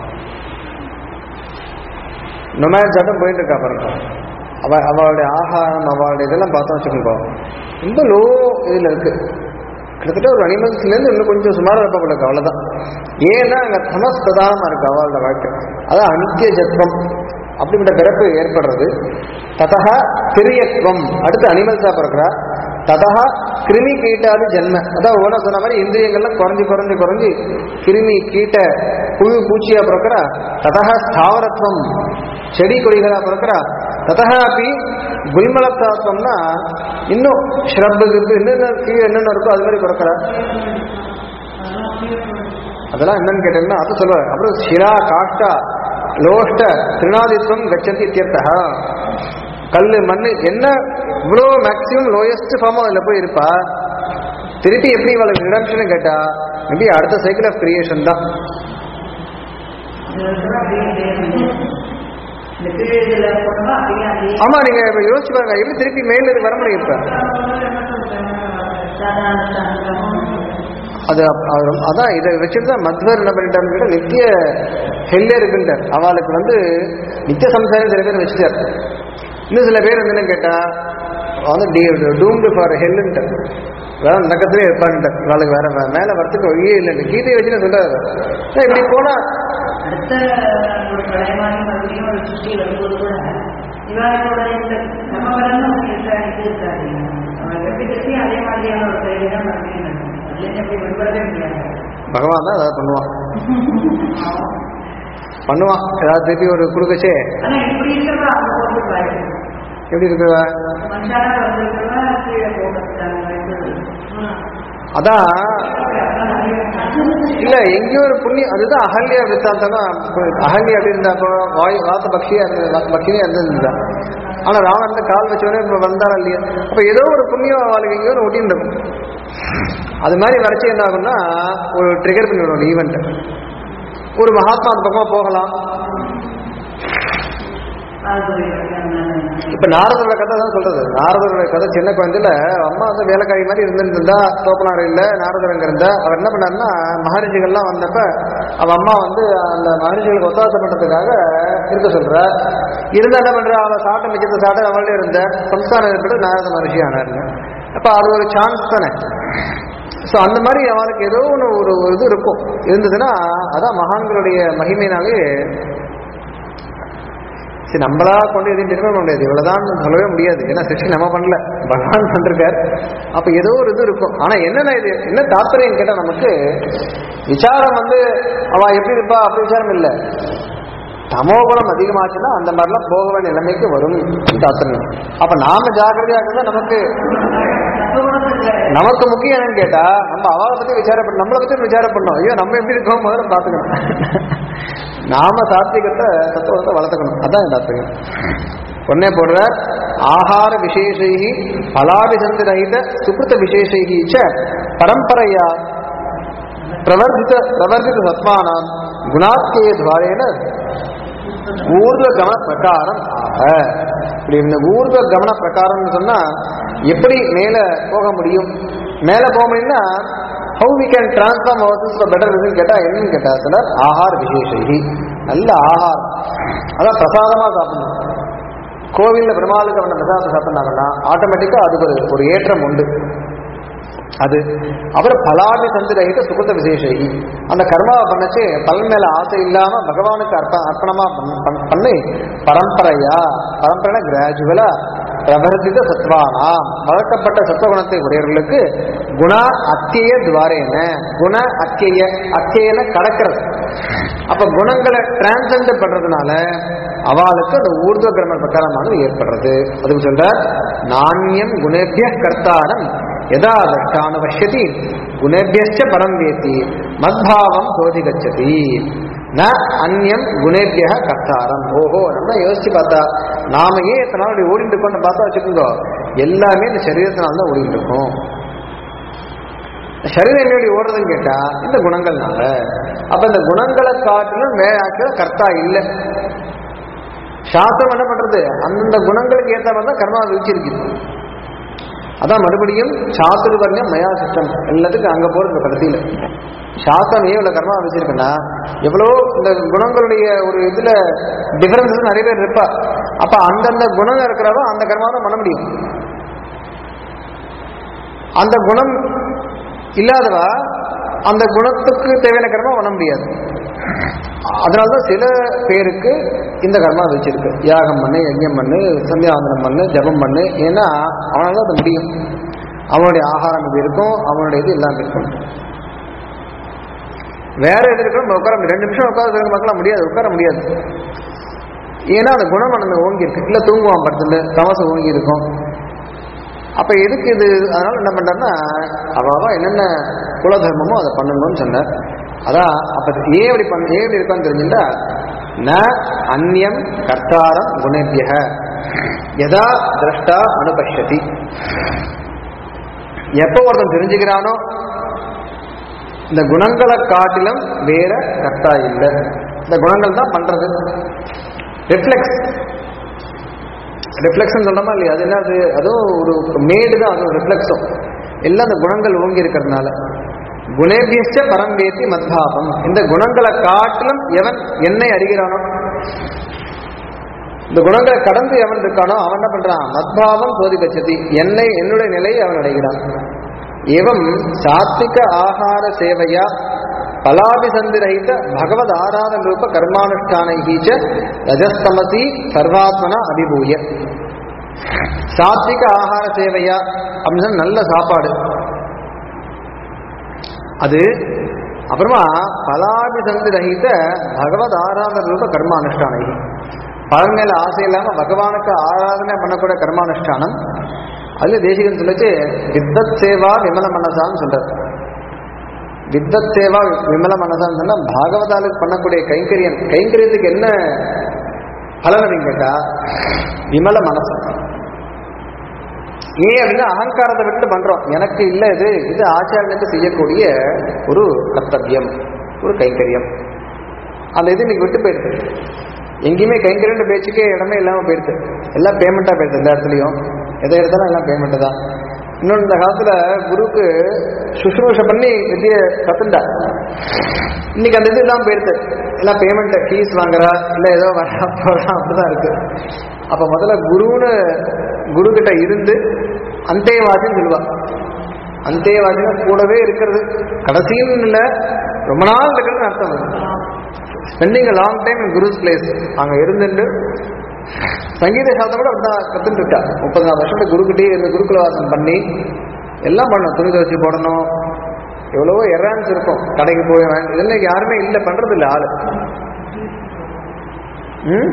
நொமேன் சட்டம் போயிட்டு இருக்கா பாருங்க அவ அவளுடைய ஆகாரம் அவளுடைய இதெல்லாம் பார்த்தோம் வச்சுக்கோங்க ரொம்ப லோ இதில் இருக்கு கிட்டத்தட்ட ஒரு அனிமல்ஸ்லேருந்து இன்னும் கொஞ்சம் சுமாராக இருப்பா போல இருக்கு அவ்வளோதான் ஏன்னா அங்கே தமஸ் பிரதானமாக இருக்கு அவளோட வாழ்க்கை அதான் அனித்திய ஜத்வம் அப்படிப்பட்ட பிறப்பு ஏற்படுறது ததா திரியத்துவம் அடுத்து அனிமல்ஸாக பிறக்கிறா ததா கிருமி கீட்டாது ஜென்ம அதான் ஒவ்வொன்றா சொன்ன மாதிரி இந்திரியங்கள்லாம் குறைஞ்சு குறைஞ்சு குறைஞ்சு கிருமி கீட்ட புழு பூச்சியா பிறக்கிறா ததா ஸ்தாவரத்துவம் செடி கொடிகளா பிறக்கிறா ததா அப்படி குல்மலத்தாத்வம்னா இன்னும் ஸ்ரப்பு கிப்பு என்னென்ன கீழே என்னென்ன இருக்கோ அது மாதிரி பிறக்கிறா அதெல்லாம் என்னன்னு கேட்டீங்கன்னா அது சொல்லுவார் அப்புறம் சிரா காஷ்டா லோஷ்ட திருநாதித்வம் கச்சந்தி இத்தியர்த்தா கல் மண் என்ன இவ்வளோ மேக்ஸிமம் லோயஸ்ட் ஃபார்ம் அதில் போய் இருப்பா திருப்பி எப்படி இவளுக்கு ரிடம்ஷன் கேட்டா மேபி அடுத்த சைக்கிள் ஆஃப் கிரியேஷன் தான் இந்த பீரியட்ல போனோமா அப்படியே அதே ஆமா நீங்க இப்ப யோசிச்சு பாருங்க எப்படி திருப்பி மேல இருந்து வர முடியும் இப்ப அது அப்- அது ரொம்ப- அதான் இதை வச்சுட்டு தான் மத்வர் என்ன பண்ணிட்டாருன்னு கேட்டா நித்திய ஹெல்லே இருக்குன்றார் அவளுக்கு வந்து நித்திய சம்சாரம் சில பேர் வச்சுட்டார் இன்னும் சில பேர் வந்து என்ன கேட்டா வந்து டூம்டு ஃபார் ஹெல்லுன்ட்டு வேற நக்கத்திலே இருப்பான்ட்டார் அவளுக்கு வேற வே- மேல வரத்துக்கு வழியே இல்லைன்னு கீதையை வச்சு நான் சொல்றாரு ஏன் இப்படி போனா அடுத்த ஒரு பிரளயமாகி மறுபடியும் ஒரு சுற்றி வரும்போது கூட இவாளோட இந்த நம்ம வரணும் அவங்க இது இருக்காது அவங்க எப்படி திருப்பி அதே மாதிரியான ஒரு செயலை தான் மறுபடியும் நடக்கும். அதுலேருந்து அப்படி விடுபடவே முடியாது பகவான் தான் ஏதாவது பண்ணுவான் பண்ணுவான் ஏதாவது திருப்பி ஒரு குடுக்கச்சே ஆனா இப்படி இருக்கிறவா அவங்க போட்டு பாரு எப்படி இருக்குவா மனுஷாலா வந்திருக்கிறவா கீழே போகிறதுக்கான வாய்ப்பு அதான் இல்ல எங்கேயோ ஒரு புண்ணியம் அதுதான் அகல்யா வித்தாந்தமா அகல்யா அப்படி இருந்தாப்போ வாய் வாத்த பக்ஷியா இருந்தது பக்ஷியா இருந்திருந்தா ஆனா ராவணன் கால் வச்சவனே இப்ப வந்தாரா இல்லையா அப்ப ஏதோ ஒரு புண்ணியம் அவளுக்கு எங்கேயோ ஒரு ஒட்டின்னு இருக்கும் அது மாதிரி வரைச்சி என்ன ஆகும்னா ஒரு ட்ரிகர் பண்ணிவிடும் ஒரு ஈவெண்ட் ஒரு மகாத்மா அந்த பக்கமா போகலாம் இப்ப நாரதரோட கதை தான் சொல்றது நாரதரோட கதை சின்ன குழந்தையில அம்மா வந்து வேலைக்காரி மாதிரி இருந்திருந்தா தோப்பனார் இல்ல நாரதர் அங்க இருந்தா அவர் என்ன பண்ணாருன்னா மகரிஷிகள்லாம் வந்தப்ப அவ அம்மா வந்து அந்த மகரிஷிகளுக்கு ஒத்தாசம் பண்றதுக்காக இருக்க சொல்ற இருந்தா என்ன பண்றா அவ சாப்பிட்ட மிச்சத்தை சாப்பிட்டு அவள்கிட்ட இருந்த சம்ஸ்காரம் ஏற்பட்டு நாரத மகரிஷி ஆனாருங்க அப்ப அது ஒரு சான்ஸ் தானே ஸோ அந்த மாதிரி அவனுக்கு ஏதோ ஒன்று ஒரு ஒரு இது இருக்கும் இருந்ததுன்னா அதான் மகான்களுடைய மகிமைனாலே சரி நம்மளா கொண்டு எதையும் திரும்ப முடியாது இவ்வளவுதான் சொல்லவே முடியாது ஏன்னா சிருஷ்டி நம்ம பண்ணல பகவான் பண்ணிருக்கார் அப்ப ஏதோ ஒரு இது இருக்கும் ஆனா என்னென்ன இது என்ன தாற்பயம் கேட்டா நமக்கு விசாரம் வந்து அவ எப்படி இருப்பா அப்படி விசாரம் இல்லை தமோகுணம் அதிகமாச்சுன்னா அந்த மாதிரிலாம் போக வேண்டிய நிலைமைக்கு வரும் தாத்பரியம் அப்ப நாம ஜாக்கிரதையா இருந்தா நமக்கு நமக்கு முக்கியம் என்னன்னு கேட்டா நம்ம அவளை பத்தி விசாரம் பண்ண நம்மளை பத்தி விசாரம் பண்ணோம் ஐயோ நம்ம எப்படி இருக்கோம் முதல்ல பாத்துக்கணும் நாம சாத்விகத்தை சத்துவத்தை வளர்த்துக்கணும் அதான் தாத்பரியம் ஒன்னே போடுற ஆகார விசேஷைகி பலாபிசந்தி ரஹித சுகிருத்த விசேஷைகி ச பரம்பரையா பிரவர்த்தித பிரவர்த்தித சத்வானாம் குணாத்திய துவாரேன ஊர்வ கமன பிரகாரம் ஆக இப்படி இந்த ஊர்வ கமன பிரகாரம்னு சொன்னா எப்படி மேல போக முடியும் மேல போக முடியும்னா how we can transform our this better result கேட்டா என்னன்னு கேட்டா சில ஆகார விசேஷி நல்ல ஆகாரம் அதான் பிரசாதமா சாப்பிடணும் கோவில்ல பெருமாளுக்கு அவன பிரசாதம் சாப்பிட்டாங்கன்னா ஆட்டோமேட்டிக்கா அதுக்கு ஒரு ஒரு ஏற்றம் உண்டு அது அப்புறம் பலாபி தந்து ரகித சுகத்த விசேஷி அந்த கர்மாவை பண்ணச்சு பலன் மேல ஆசை இல்லாம பகவானுக்கு அர்ப்ப அர்ப்பணமா பண்ண- பண்ண- பண்ணி பரம்பரையா பரம்பரை கிராஜுவலா பிரவர்த்தித சத்வானா வளர்க்கப்பட்ட சத்துவகுணத்தை உடையவர்களுக்கு குண அத்திய துவாரேன குண அத்திய அத்தியன கடக்கிறது அப்ப குணங்களை டிரான்சென்ட் பண்றதுனால அவளுக்கு அந்த ஊர்துவ கிரம பிரகாரமானது ஏற்படுறது அதுக்கு சொல்ற நாண்யம் குணேபிய கர்த்தாரம் யதா தஷ்டானு பஷ்யதி குணேபியச்ச பரம் வேத்தி மத்பாவம் சோதி கச்சதி ந அந்யம் குணேபிய கர்த்தாரம் ஓஹோ நம்ம யோசிச்சு பார்த்தா நாம ஏன் எத்தனை நாள் இப்படி ஓடிட்டு இருக்கோம்னு பார்த்தா வச்சுக்கோங்க எல்லாமே இந்த சரீரத்தினால தான் ஓடிட்டு இருக்கோம் சரீரம் எப்படி ஓடுறதுன்னு கேட்டா இந்த குணங்கள்னால அப்ப இந்த குணங்களை காட்டிலும் மே ஆக்சுவலா கர்த்தா இல்லை சாஸ்திரம் என்ன பண்றது அந்தந்த குணங்களுக்கு ஏற்ற மாதிரி தான் கர்மா விதிச்சிருக்கு அதான் மறுபடியும் சாத்துர்வர்ணியம் மயா சிஸ்டம் எல்லாத்துக்கும் அங்க போறது கடைசியில சாஸ்திரம் ஏன் இவ்வளவு கர்மா வச்சிருக்குன்னா எவ்வளோ இந்த குணங்களுடைய ஒரு இதுல டிஃபரன்சஸ் நிறைய பேர் இருப்பா அப்ப அந்தந்த குணம் இருக்கிறவ அந்த கர்மாவை தான் பண்ண முடியும் அந்த குணம் இல்லாதவா அந்த குணத்துக்கு தேவையான கர்மா பண்ண முடியாது அதனாலதான் சில பேருக்கு இந்த கர்மா வச்சிருக்கு யாகம் பண்ணு யஜ்யம் பண்ணு சந்தியாவந்தனம் பண்ணு ஜபம் பண்ணு ஏன்னா அவனால அது முடியும் அவனுடைய ஆகாரம் இது இருக்கும் அவனுடைய இது எல்லாம் இருக்கும் வேற எது இருக்கணும் நம்ம உட்கார முடியாது ரெண்டு நிமிஷம் உட்கார மக்களாம் முடியாது உட்கார முடியாது ஏன்னா அந்த குணம் அந்த ஓங்கி இருக்கு இல்ல தூங்குவான் படுத்துல தமசம் ஓங்கி இருக்கும் அப்ப எதுக்கு இது அதனால என்ன பண்றாருன்னா அவ என்னென்ன குலதர்மமோ அதை பண்ணணும்னு சொன்னார் அதான் அப்ப ஏன் இப்படி பண்ண ஏன் இப்படி இருக்கான்னு தெரிஞ்சுட்டா ந அந்நியம் கர்த்தாரம் குணேபியக யதா திரஷ்டா அனுபஷ்யதி எப்போ ஒருத்தன் தெரிஞ்சுக்கிறானோ இந்த குணங்களை காட்டிலும் வேற கர்த்தா இல்லை இந்த குணங்கள் தான் பண்றது ரிஃப்ளெக்ஸ் ரிஃப்ளெக்ஷன் சொல்றோமா இல்லையா அது என்ன அது அதுவும் ஒரு மேடு தான் அதுவும் ரிஃப்ளெக்ஸும் எல்லாம் அந்த குணங்கள் ஓங்கி இருக்கிறதுனால குணேபியஸ்ட பரம்பேத்தி மத்பாவம் இந்த குணங்களை காட்டிலும் எவன் என்னை அறிகிறானோ இந்த குணங்களை கடந்து எவன் இருக்கானோ அவன் என்ன பண்றான் மத்பாவம் சோதிபட்சதி என்னை என்னுடைய நிலையை அவன் அடைகிறான் ஏவம் சாத்விக ஆகார சேவையா பலாபிசந்திரஹித பகவத் ஆராதன ரூப கர்மானுஷ்டானைகீச்ச ரஜஸ்தமசி சர்வாத்மனா அபிபூய சாத்விக ஆகார சேவையா அப்படின்னு சொன்னா நல்ல சாப்பாடு அது அப்புறமா பலாபிசந்திரஹித பகவத் ஆராதன ரூப கர்மானுஷ்டானை பலன் மேல ஆசை இல்லாம பகவானுக்கு ஆராதனை பண்ணக்கூடிய கர்மானுஷ்டானம் அதுல தேசிகன் சொல்லிச்சு வித்தத் சேவா விமல மனசான்னு சொல்றாரு வித்தத் சேவா விமல மனசான்னு சொன்னா பாகவதாலுக்கு பண்ணக்கூடிய கைங்கரியம் கைங்கரியத்துக்கு என்ன பலன் அப்படின்னு கேட்டா விமல மனசு ஏன் அப்படின்னா அகங்காரத்தை விட்டு பண்றோம் எனக்கு இல்லை இது இது ஆச்சாரியனுக்கு செய்யக்கூடிய ஒரு கர்த்தவியம் ஒரு கைங்கரியம் அந்த இது இன்னைக்கு விட்டு போயிடுது எங்கேயுமே கைங்கரியன்ற பேச்சுக்கே இடமே இல்லாம போயிடுது எல்லாம் பேமெண்டா போயிடுது எல்லா இடத்துலையும் எதை எடுத்தாலும் எல்லாம் பேமெண்ட் தான் இன்னொன்று இந்த காலத்துல குருக்கு சுஷ்ரூஷ பண்ணி வித்திய கத்துண்டா இன்னைக்கு அந்த இது இல்லாம போயிடுது எல்லாம் பேமெண்ட் ஃபீஸ் வாங்குறா இல்ல ஏதோ வரா போறா அப்படிதான் இருக்கு அப்ப முதல்ல குருன்னு குரு கிட்ட இருந்து அந்தேவாசின்னு சொல்லுவா அந்தேவாசினா கூடவே இருக்கிறது கடைசியும் இல்லை ரொம்ப நாள் இருக்கிறது அர்த்தம் அது spending long time in guru's place அங்க இருந்துட்டு சங்கீத சாஸ்திரம் கூட அப்படிதான் கத்துட்டு இருக்கா முப்பது நாலு வருஷம் குருக்கிட்டே இருந்து குருகுல வாசம் பண்ணி எல்லாம் பண்ணணும் துணி துவச்சி போடணும் எவ்வளவோ எரான்ஸ் இருக்கும் கடைக்கு போய் வாங்கி இதெல்லாம் யாருமே இல்லை பண்றது இல்லை ஆளு ம்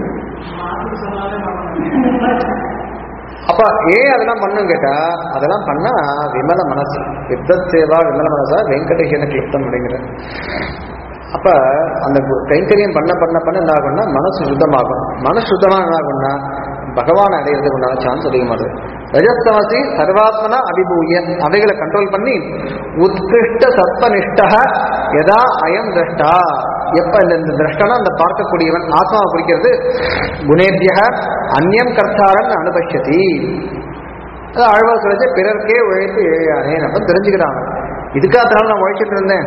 அப்ப ஏன் அதெல்லாம் பண்ணும் கேட்டா அதெல்லாம் பண்ணா விமல மனசு வித்தத் சேவா விமல மனசா வெங்கடேஷன கிளிப்தம் அப்படிங்கிற அப்ப அந்த கு- கைங்கரியம் பண்ண பண்ண பண்ண என்ன ஆகும்னா மனசு சுத்தமாகும் மனசு சுத்தமா என்ன ஆகும்னா பகவான் அடையிறதுக்கு உண்டான சான்ஸ் அதிகமாகுது ரஜஸ்தமசி சர்வாத்மனா அபிபூய அவைகளை கண்ட்ரோல் பண்ணி உத்கிருஷ்ட சத்வனிஷ்ட யதா அயம் திரஷ்டா எப்ப இந்த இந்த திரஷ்டனா அந்த பார்க்கக்கூடியவன் ஆத்மாவை குறிக்கிறது குணேபிய அந்நியம் கர்த்தாரன் அனுபஷ்யதி அது ஆழ்வார் சொல்லிச்சு பிறர்க்கே உழைத்து இழையானேன் அப்ப தெரிஞ்சுக்கிறாங்க இதுக்காக நான் உழைச்சிட்டு இருந்தேன்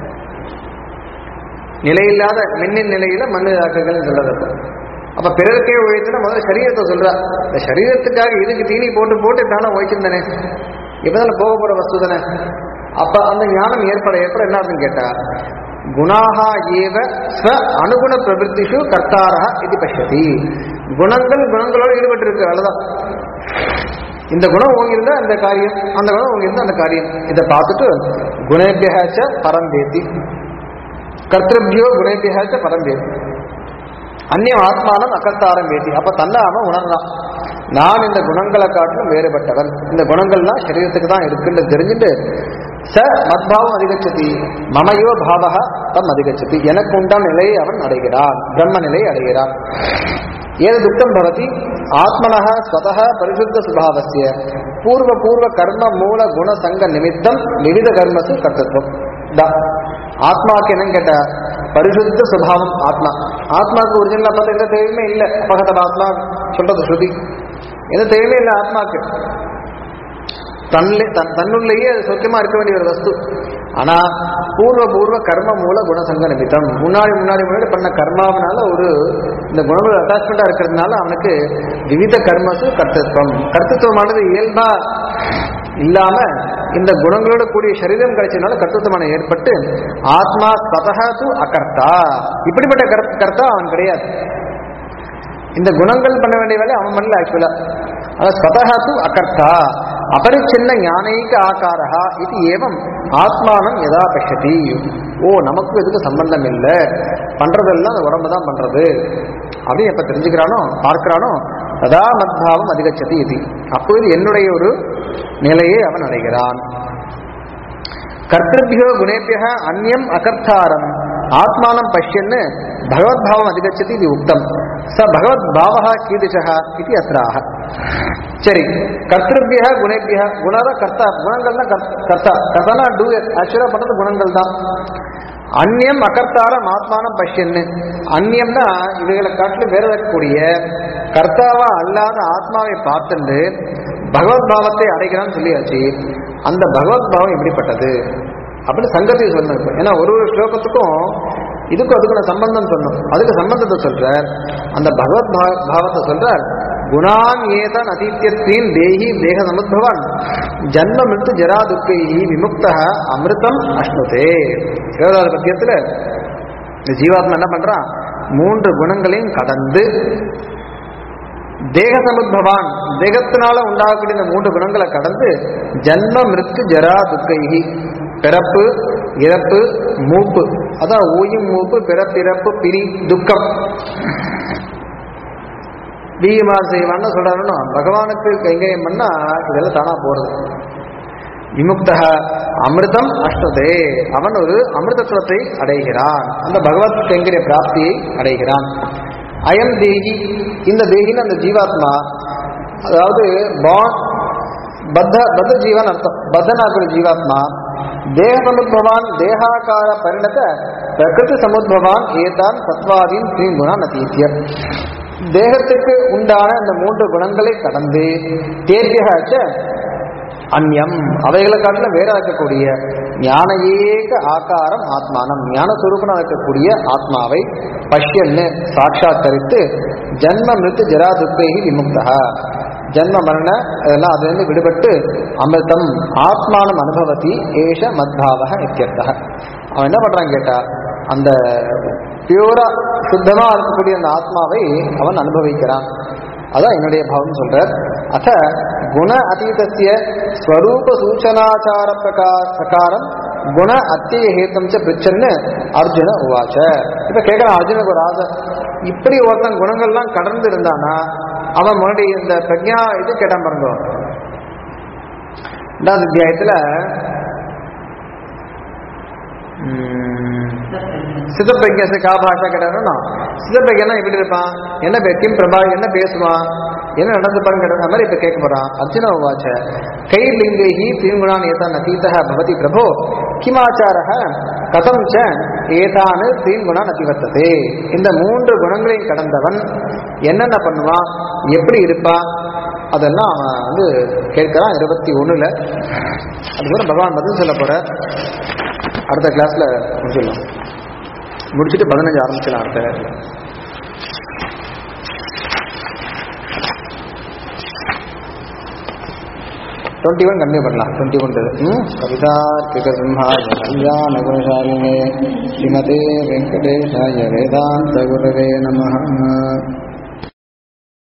நிலையில்லாத மின்னின் நிலையில மண்ணு ஆக்குகள் சொல்றது அப்ப. அப்ப பிறருக்கே உழைத்துனா முதல்ல சரீரத்தை சொல்றா இந்த சரீரத்துக்காக இதுக்கு தீனி போட்டு போட்டு தானே உழைச்சிருந்தனே இப்பதானே போக போற வஸ்து தானே அப்ப அந்த ஞானம் ஏற்பட ஏற்பட என்ன ஆகுதுன்னு கேட்டா குணாகா ஏவ ஸ்வ அனுகுண பிரவருத்திஷு கர்த்தாரா இது பஷ்யதி குணங்கள் குணங்களோடு ஈடுபட்டு இருக்கு அவ்வளவுதான் இந்த குணம் ஓங்கியிருந்தா அந்த காரியம் அந்த குணம் ஓங்கியிருந்தா அந்த காரியம் இதை பார்த்துட்டு குணேபியாச்ச பரம்பேத்தி கர்த்தபியோ குணேபியாச்ச பரம்பேத்தி அந்நியம் ஆத்மானம் அகர்த்தாரம் வேதி அப்ப தன்னை அவன் உணர்றான் நான் இந்த குணங்களை காட்டிலும் வேறுபட்டவன் இந்த குணங்கள்லாம் சரீரத்துக்கு தான் இருக்குன்னு தெரிஞ்சுட்டு ச மத்பாவம் அதிகச்சதி மமயோ பாவகா தம் அதிகச்சதி எனக்கு உண்டான நிலையை அவன் அடைகிறான் பிரம்ம நிலையை அடைகிறான் ஏது துக்கம் பவதி ஆத்மனः ஸ்வதः பரிசுத்த சுபாவசிய பூர்வ பூர்வ கர்ம மூல குண சங்க நிமித்தம் விவித கர்மசு கர்த்தத்துவம் தா ஆத்மாவுக்கு என்னன்னு கேட்டா பரிசுத்த சுபாவம் ஆத்மா ஆத்மாவுக்கு ஒரிஜினலா பார்த்தா எந்த தேவையுமே இல்லை அபகத ஆத்மா சொல்றது ஸ்ருதி எந்த தேவையுமே இல்லை ஆத்மாக்கு தன்னிலே தன் தன்னுள்ளேயே அது சொச்சமா இருக்க வேண்டிய ஒரு வஸ்து ஆனா பூர்வ பூர்வ கர்ம மூல குணசங்க நிமித்தம் முன்னாடி முன்னாடி முன்னாடி பண்ண கர்மாவனால ஒரு இந்த குணங்கள் அட்டாச்மெண்டா இருக்கிறதுனால அவனுக்கு விவித கர்மசு கர்த்தத்துவம் கர்த்தத்துவமானது இயல்பா இல்லாம இந்த குணங்களோட கூடிய சரீரம் கிடைச்சதுனால கர்த்தத்துவமான ஏற்பட்டு ஆத்மா ஸ்வதஹா து அகர்த்தா இப்படிப்பட்ட கர்- கர்த்தா அவன் கிடையாது இந்த குணங்கள் பண்ண வேண்டிய வேலை அவன் பண்ணல ஆக்சுவலா அதாவது ஸ்வதஹா து அகர்த்தா அபரிச்சின்ன ஞானைக ஆகாரா இது ஏவம் ஆத்மானம் எதா பஷ்யதி ஓ நமக்கும் இதுக்கு சம்பந்தம் இல்லை பண்றதெல்லாம் அந்த உடம்பு தான் பண்றது அப்படின்னு எப்ப தெரிஞ்சுக்கிறானோ பார்க்கிறானோ ததா மத்பாவம் அதிகச்சதி இது அப்பொழுது என்னுடைய ஒரு நிலையை அவன் அடைகிறான் கர்த்திருபியோ குணேபிய அந்நியம் அகர்த்தாரம் ஆத்மானம் பஷ்யன்னு பகவத்பாவம் அதிகச்சதி இது உக்தம் ச பகவத்பாவா கீதிஷா இது அத்ராக சரி கர்த்திருபிய குணேபிய குணர கர்த்தா குணங்கள் தான் கர்த்தா கர்த்தானா டூ ஆக்சுவலா பண்ணது குணங்கள் தான் அந்நியம் அகர்த்தாரம் ஆத்மானம் பஷ்யன்னு அந்நியம்னா இவைகளை காட்டிலும் வேற இருக்கக்கூடிய கர்த்தாவா அல்லாத ஆத்மாவை பார்த்துண்டு பகவத் பாவத்தை அடைக்கிறான்னு சொல்லியாச்சு அந்த பகவத் பாவம் எப்படிப்பட்டது அப்படின்னு சங்கத்தை சொல்லணும் இப்போ ஏன்னா ஒரு ஒரு ஸ்லோகத்துக்கும் இதுக்கும் அதுக்குள்ள சம்பந்தம் சொல்லணும் அதுக்கு சம்பந்தத்தை சொல்றார் அந்த பகவத் பா- பாவத்தை சொல்றார் குணான் ஏதான் அதித்தியத்தின் தேகி தேக சமுத்பவான் ஜன்ம மிருத்து ஜரா துக்கைஹி விமுக்த அமிர்தம் அஷ்ணுதே இருபதாவது பத்தியத்துல இந்த ஜீவாத்மா என்ன பண்றான் மூன்று குணங்களையும் கடந்து தேக சமுத்பவான் தேகத்தினால உண்டாகக்கூடிய இந்த மூன்று குணங்களை கடந்து ஜன்ம மிருத்து ஜரா துக்கைகி பிறப்பு இறப்பு மூப்பு அதான் ஓயும் மூப்பு பிறப்பிறப்பு பிரி துக்கம் வீமார் செய்வான்னு சொல்றாருன்னா பகவானுக்கு கைங்கரியம் பண்ணா இதெல்லாம் தானா போறது விமுக்த அமிர்தம் அஷ்டதே அவன் ஒரு அமிர்தத்துவத்தை அடைகிறான் அந்த பகவத் கைங்கரிய பிராப்தியை அடைகிறான் அயம் தேகி இந்த தேகின்னு அந்த ஜீவாத்மா அதாவது பான் பத்த பத்த ஜீவன் அர்த்தம் பத்தனாக்குற ஜீவாத்மா தேக சமுத்பவான் தேகாகார பரிணத பிரகிருதி சமுத்பவான் ஏதான் சத்வாதீன் ஸ்ரீ குணான் அதீத்திய தேகத்துக்கு உண்டான இந்த மூன்று குணங்களை கடந்து தேர்வியாச்ச அந்யம் அவைகளை காட்டிலும் வேற இருக்கக்கூடிய ஞான ஏக ஆகாரம் ஆத்மானம் ஞான சுரூபனா இருக்கக்கூடிய ஆத்மாவை பஷ்யன்னு சாட்சாத்தரித்து ஜன்ம மிருத்து ஜரா துக்கைகி விமுக்தா ஜன்ம மரண இதெல்லாம் அதிலிருந்து விடுபட்டு அமிர்தம் ஆத்மானம் அனுபவத்தி ஏஷ மத்பாவக இத்தியர்த்தக அவன் என்ன பண்றான் கேட்டா அந்த பியூரா சுத்தமா இருக்கக்கூடிய அந்த ஆத்மாவை அவன் அனுபவிக்கிறான் அதான் என்னுடைய பாவம் சொல்றார் அத்த குண அதீதத்திய ஸ்வரூப சூச்சனாச்சார பிரகா பிரகாரம் குண அத்திய ஹேத்தம் ச பிரிச்சன்னு அர்ஜுன உவாச்ச இப்ப கேட்கறான் அர்ஜுனுக்கு ஒரு ஆசை இப்படி ஒருத்தன் குணங்கள்லாம் கடந்து இருந்தானா அவன் மறுபடியும் இந்த பிரஜா இது கேட்டான் பாருங்க ரெண்டாவது அத்தியாயத்துல உம், சிதப்பிரஜை கா பாஷா கேட்டாருன்னா சிதப்பிரஜனா எப்படி இருப்பான் என்ன பே- கிம் பிரபா என்ன பேசுவான் என்ன நடந்துப்பான்னு கேட்ட அந்த மாதிரி இப்ப கேட்க போறான் அர்ஜுன உவாச்ச கைர்லிங்கைஹி தீங்குணான் ஏதான் அதீதः பவதி பிரபோ கிமாச்சாரः கதம் ச ஏதான் தீங்குணான் அதிவர்த்ததே இந்த மூன்று குணங்களையும் கடந்தவன் என்னென்ன பண்ணுவான் எப்படி இருப்பான் அதெல்லாம் அவன் வந்து கேட்கிறான் இருபத்தி ஒண்ணுல அதுக்கப்புறம் பகவான் பதில் சொல்ல போற அடுத்த கிளாஸ்ல முடிச்சிடலாம் முடிச்சுட்டு பதினஞ்சு ஆரம்பிச்சிடலாம் அடுத்த கிளாஸ்ல டுவெண்ட்டி ஒன் கண்டினியூ பண்ணலாம் டுவெண்ட்டி ஒன் கவிதா சிம்ஹாய கல்யாண குணசாலினே ஸ்ரீமதே வெங்கடேஷாய வேதாந்த குரவே நம